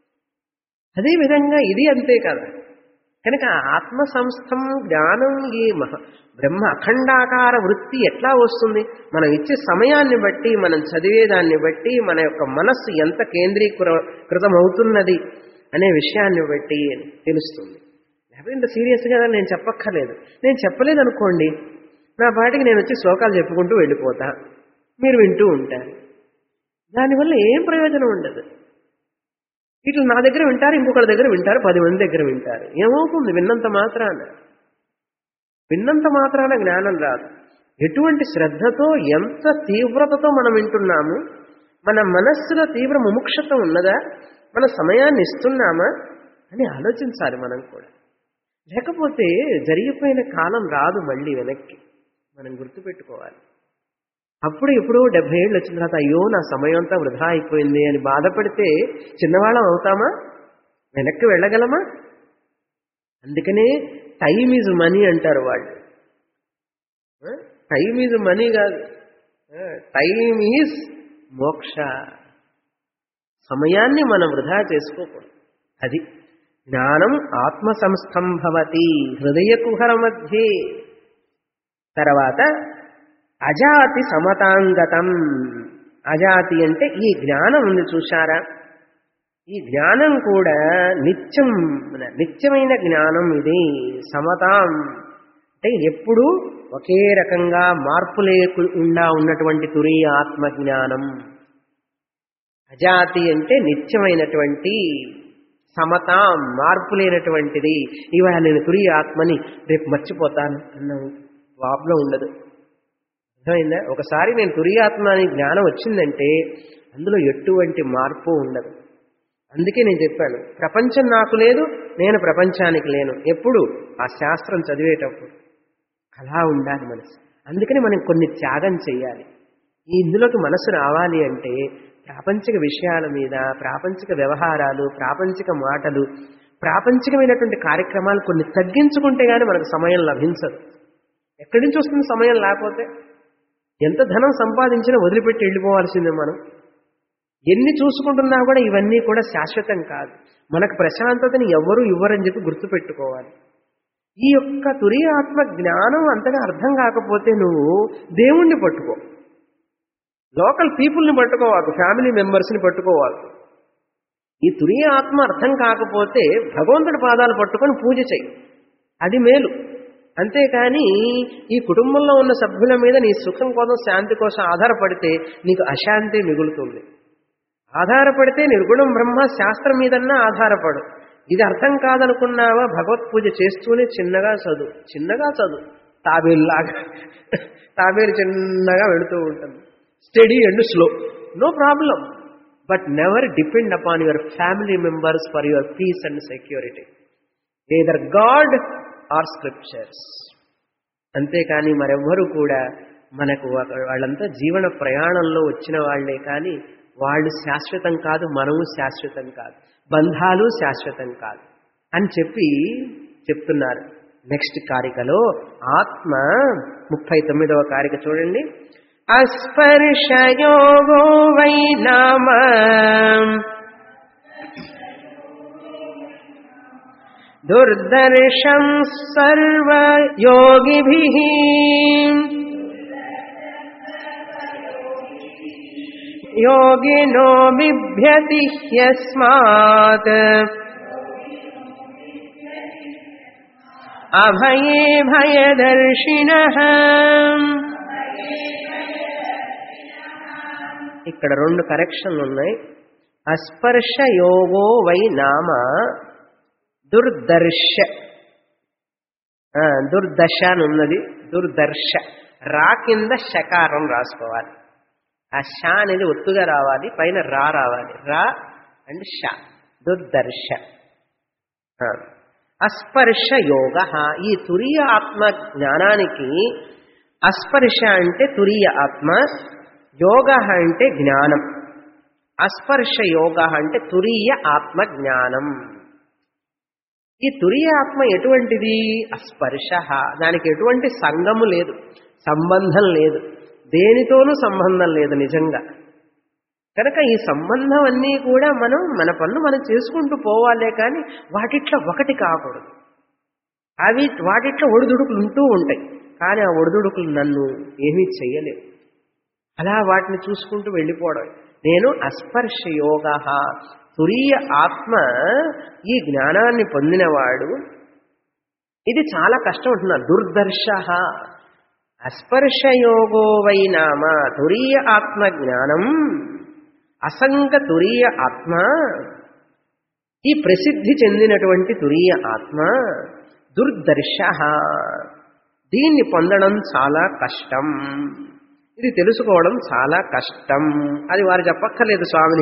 అదే విధంగా ఇది అంతే కదా కనుక ఆత్మ సంస్థం జ్ఞానం ఈ మహ బ్రహ్మ అఖండాకార వృత్తి ఎట్లా వస్తుంది మనం ఇచ్చే సమయాన్ని బట్టి మనం చదివేదాన్ని బట్టి మన యొక్క మనస్సు ఎంత కేంద్రీకృ కృతమవుతున్నది అనే విషయాన్ని బట్టి తెలుస్తుంది లేకపోతే ఇంత సీరియస్గా నేను చెప్పక్కర్లేదు నేను చెప్పలేదు అనుకోండి నా పాటికి నేను వచ్చి శ్లోకాలు చెప్పుకుంటూ వెళ్ళిపోతా మీరు వింటూ ఉంటారు దానివల్ల ఏం ప్రయోజనం ఉండదు ఇట్లా నా దగ్గర వింటారు ఇంకొకరి దగ్గర వింటారు పది మంది దగ్గర వింటారు ఏమవుతుంది విన్నంత మాత్రాన విన్నంత మాత్రాన జ్ఞానం రాదు ఎటువంటి శ్రద్ధతో ఎంత తీవ్రతతో మనం వింటున్నాము మన మనస్సులో తీవ్ర ముముక్షత ఉన్నదా మన సమయాన్ని ఇస్తున్నామా అని ఆలోచించాలి మనం కూడా లేకపోతే జరిగిపోయిన కాలం రాదు మళ్ళీ వెనక్కి మనం గుర్తుపెట్టుకోవాలి అప్పుడు ఇప్పుడు డెబ్బై ఏళ్ళు వచ్చిన తర్వాత అయ్యో నా సమయం అంతా వృధా అయిపోయింది అని బాధపడితే చిన్నవాళ్ళం అవుతామా వెనక్కి వెళ్ళగలమా అందుకనే టైం ఈజ్ మనీ అంటారు వాళ్ళు టైం ఈజ్ మనీ కాదు టైం ఈజ్ మోక్ష సమయాన్ని మనం వృధా చేసుకోకూడదు అది జ్ఞానం ఆత్మ సంస్థం భవతి హృదయ కుహర మధ్యే తర్వాత అజాతి సమతాంగతం అజాతి అంటే ఈ జ్ఞానం ఉంది చూశారా ఈ జ్ఞానం కూడా నిత్యం నిత్యమైన జ్ఞానం ఇది సమతాం అంటే ఎప్పుడు ఒకే రకంగా మార్పు లేకుండా ఉన్నటువంటి తురీయ ఆత్మ జ్ఞానం అజాతి అంటే నిత్యమైనటువంటి సమతాం మార్పు లేనటువంటిది ఇవాళ నేను తురియ ఆత్మని రేపు మర్చిపోతాను అన్న ప్రాబ్లం ఉండదు అర్థమైందా ఒకసారి నేను తురియాత్మ అని జ్ఞానం వచ్చిందంటే అందులో ఎటువంటి మార్పు ఉండదు అందుకే నేను చెప్పాను ప్రపంచం నాకు లేదు నేను ప్రపంచానికి లేను ఎప్పుడు ఆ శాస్త్రం చదివేటప్పుడు అలా ఉండాలి మనసు అందుకని మనం కొన్ని త్యాగం చేయాలి ఈ ఇందులోకి మనసు రావాలి అంటే ప్రాపంచిక విషయాల మీద ప్రాపంచిక వ్యవహారాలు ప్రాపంచిక మాటలు ప్రాపంచికమైనటువంటి కార్యక్రమాలు కొన్ని తగ్గించుకుంటే గానీ మనకు సమయం లభించదు ఎక్కడి నుంచి వస్తుంది సమయం లేకపోతే ఎంత ధనం సంపాదించినా వదిలిపెట్టి వెళ్ళిపోవాల్సిందే మనం ఎన్ని చూసుకుంటున్నా కూడా ఇవన్నీ కూడా శాశ్వతం కాదు మనకు ప్రశాంతతని ఎవరు ఇవ్వరని చెప్పి గుర్తుపెట్టుకోవాలి ఈ యొక్క తురియాత్మ జ్ఞానం అంతగా అర్థం కాకపోతే నువ్వు దేవుణ్ణి పట్టుకో లోకల్ పీపుల్ని పట్టుకోవాలి ఫ్యామిలీ మెంబర్స్ని పట్టుకోవాలి ఈ తురియ ఆత్మ అర్థం కాకపోతే భగవంతుడి పాదాలు పట్టుకొని పూజ చెయ్యి అది మేలు అంతేకాని ఈ కుటుంబంలో ఉన్న సభ్యుల మీద నీ సుఖం కోసం శాంతి కోసం ఆధారపడితే నీకు అశాంతి మిగులుతుంది ఆధారపడితే నిర్గుణం బ్రహ్మ శాస్త్రం మీదన్నా ఆధారపడు ఇది అర్థం కాదనుకున్నావా భగవత్ పూజ చేస్తూనే చిన్నగా చదువు చిన్నగా చదువు తాబేలులాగా తాబేలు చిన్నగా వెళుతూ ఉంటుంది steady and slow no problem but never depend upon your family members for your peace and security either God or scriptures అంతేకాని మరెవ్వరూ కూడా మనకు ఒక- వాళ్ళంతా జీవన ప్రయాణంలో వచ్చిన వాళ్లే కానీ వాళ్ళు శాశ్వతం కాదు మనము శాశ్వతం కాదు బంధాలు శాశ్వతం కాదు అని చెప్పి చెప్తున్నారు నెక్స్ట్ కారికలో ఆత్మ ముప్పై తొమ్మిదవ కారిక చూడండి अस्पर्शयोगो वै नाम दुर्दर्शम् सर्वयोगिभिः योगिनो बिभ्यति ह्यस्मात् अभये भयदर्शिनः ఇక్కడ రెండు కరెక్షన్లు ఉన్నాయి అస్పర్శ యోగో వై నామ దుర్దర్శ ఆ, దుర్దశ అని ఉన్నది దుర్దర్శ రా కింద శకారం రాసుకోవాలి ఆ షా అనేది ఒత్తుగా రావాలి పైన రా రావాలి రా అండ్ ష దుర్దర్శ ఆ. అస్పర్శ యోగ ఈ తురియ ఆత్మ జ్ఞానానికి అస్పర్శ అంటే తురియ ఆత్మ యోగ అంటే జ్ఞానం అస్పర్శ యోగ అంటే తురియ ఆత్మ జ్ఞానం ఈ తురియ ఆత్మ ఎటువంటిది అస్పర్శ దానికి ఎటువంటి సంగము లేదు సంబంధం లేదు దేనితోనూ సంబంధం లేదు నిజంగా కనుక ఈ సంబంధం అన్నీ కూడా మనం మన పనులు మనం చేసుకుంటూ పోవాలే కానీ వాటిట్లో ఒకటి కాకూడదు అవి వాటిట్లో ఒడిదుడుకులు ఉంటూ ఉంటాయి కానీ ఆ ఒడిదుడుకులు నన్ను ఏమీ చెయ్యలేవు అలా వాటిని చూసుకుంటూ వెళ్ళిపోవడం నేను అస్పర్శ యోగ తురీయ ఆత్మ ఈ జ్ఞానాన్ని పొందినవాడు ఇది చాలా కష్టం ఉంటున్నా దుర్దర్శ అస్పర్శ యోగో వై నామ తురీయ ఆత్మ జ్ఞానం అసంగ తురీయ ఆత్మ ఈ ప్రసిద్ధి చెందినటువంటి తురీయ ఆత్మ దుర్దర్శ దీన్ని పొందడం చాలా కష్టం ఇది తెలుసుకోవడం చాలా కష్టం అది వారు చెప్పక్కర్లేదు స్వామిని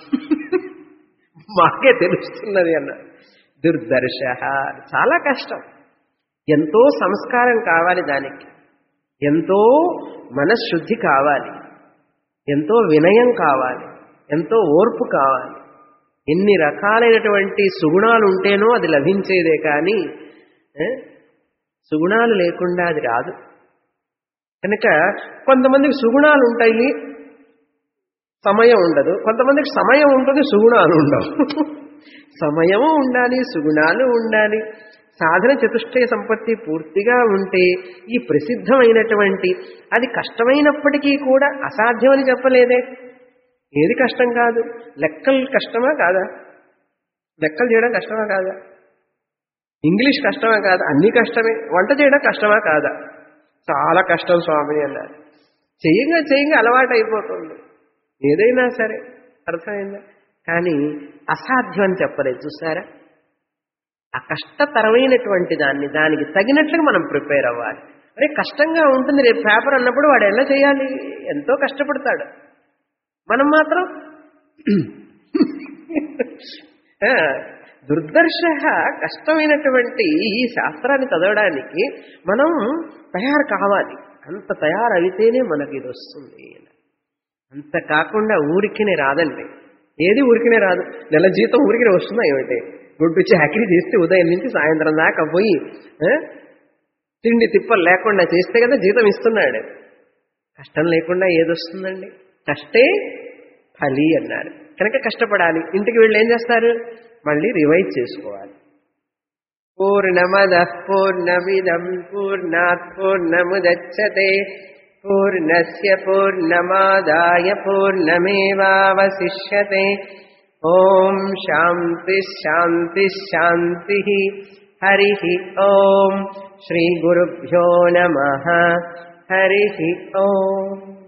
మాకే తెలుస్తున్నది అన్న దుర్దర్శ చాలా కష్టం ఎంతో సంస్కారం కావాలి దానికి ఎంతో మనశ్శుద్ధి కావాలి ఎంతో వినయం కావాలి ఎంతో ఓర్పు కావాలి ఎన్ని రకాలైనటువంటి సుగుణాలు ఉంటేనో అది లభించేదే కానీ ఏ? సుగుణాలు లేకుండా అది రాదు కనుక కొంతమందికి సుగుణాలు ఉంటాయి సమయం ఉండదు కొంతమందికి సమయం ఉంటుంది సుగుణాలు ఉండవు సమయము ఉండాలి సుగుణాలు ఉండాలి సాధన చతుష్టయ సంపత్తి పూర్తిగా ఉంటే ఈ ప్రసిద్ధమైనటువంటి అది కష్టమైనప్పటికీ కూడా అసాధ్యమని చెప్పలేదే ఏది కష్టం కాదు లెక్కలు కష్టమా కాదా లెక్కలు చేయడం కష్టమా కాదా ఇంగ్లీష్ కష్టమా కాదా అన్ని కష్టమే వంట చేయడం కష్టమా కాదా చాలా కష్టం స్వామి అన్నారు చెయ్యంగా చెయ్యంగా అలవాటు అయిపోతుంది ఏదైనా సరే అర్థమైందా కానీ అసాధ్యం అని చెప్పలేదు చూసారా ఆ కష్టతరమైనటువంటి దాన్ని దానికి తగినట్లుగా మనం ప్రిపేర్ అవ్వాలి అరే కష్టంగా ఉంటుంది రేపు పేపర్ అన్నప్పుడు వాడు ఎలా చేయాలి ఎంతో కష్టపడతాడు మనం మాత్రం ఆ, దుర్దర్శ కష్టమైనటువంటి ఈ శాస్త్రాన్ని చదవడానికి మనం తయారు కావాలి అంత తయారైతేనే మనకి ఇది వస్తుంది అంత కాకుండా ఊరికినే రాదండి ఏది ఊరికినే రాదు నెల జీతం ఊరికినే వస్తుందా ఏమిటి గుడ్డు చాకరీ చేస్తే ఉదయం నుంచి సాయంత్రం దాకా పోయి ఆ, తిండి తిప్పలు లేకుండా చేస్తే కదా జీతం ఇస్తున్నాడు కష్టం లేకుండా ఏదొస్తుందండి కష్టే ఫలి అన్నారు కనుక కష్టపడాలి ఇంటికి వెళ్ళి ఏం చేస్తారు మళ్ళీ రివైజ్ చేసుకోవాలి పూర్ణమద పూర్ణమిదం పూర్ణాత్ పూర్ణముదచ్చతే పూర్ణస్య పూర్ణమాదాయ పూర్ణమేవావశిష్యతే ఓం శాంతి శాంతి శాంతి హరి ఓం శ్రీ గురుభ్యో నమ హరి ఓం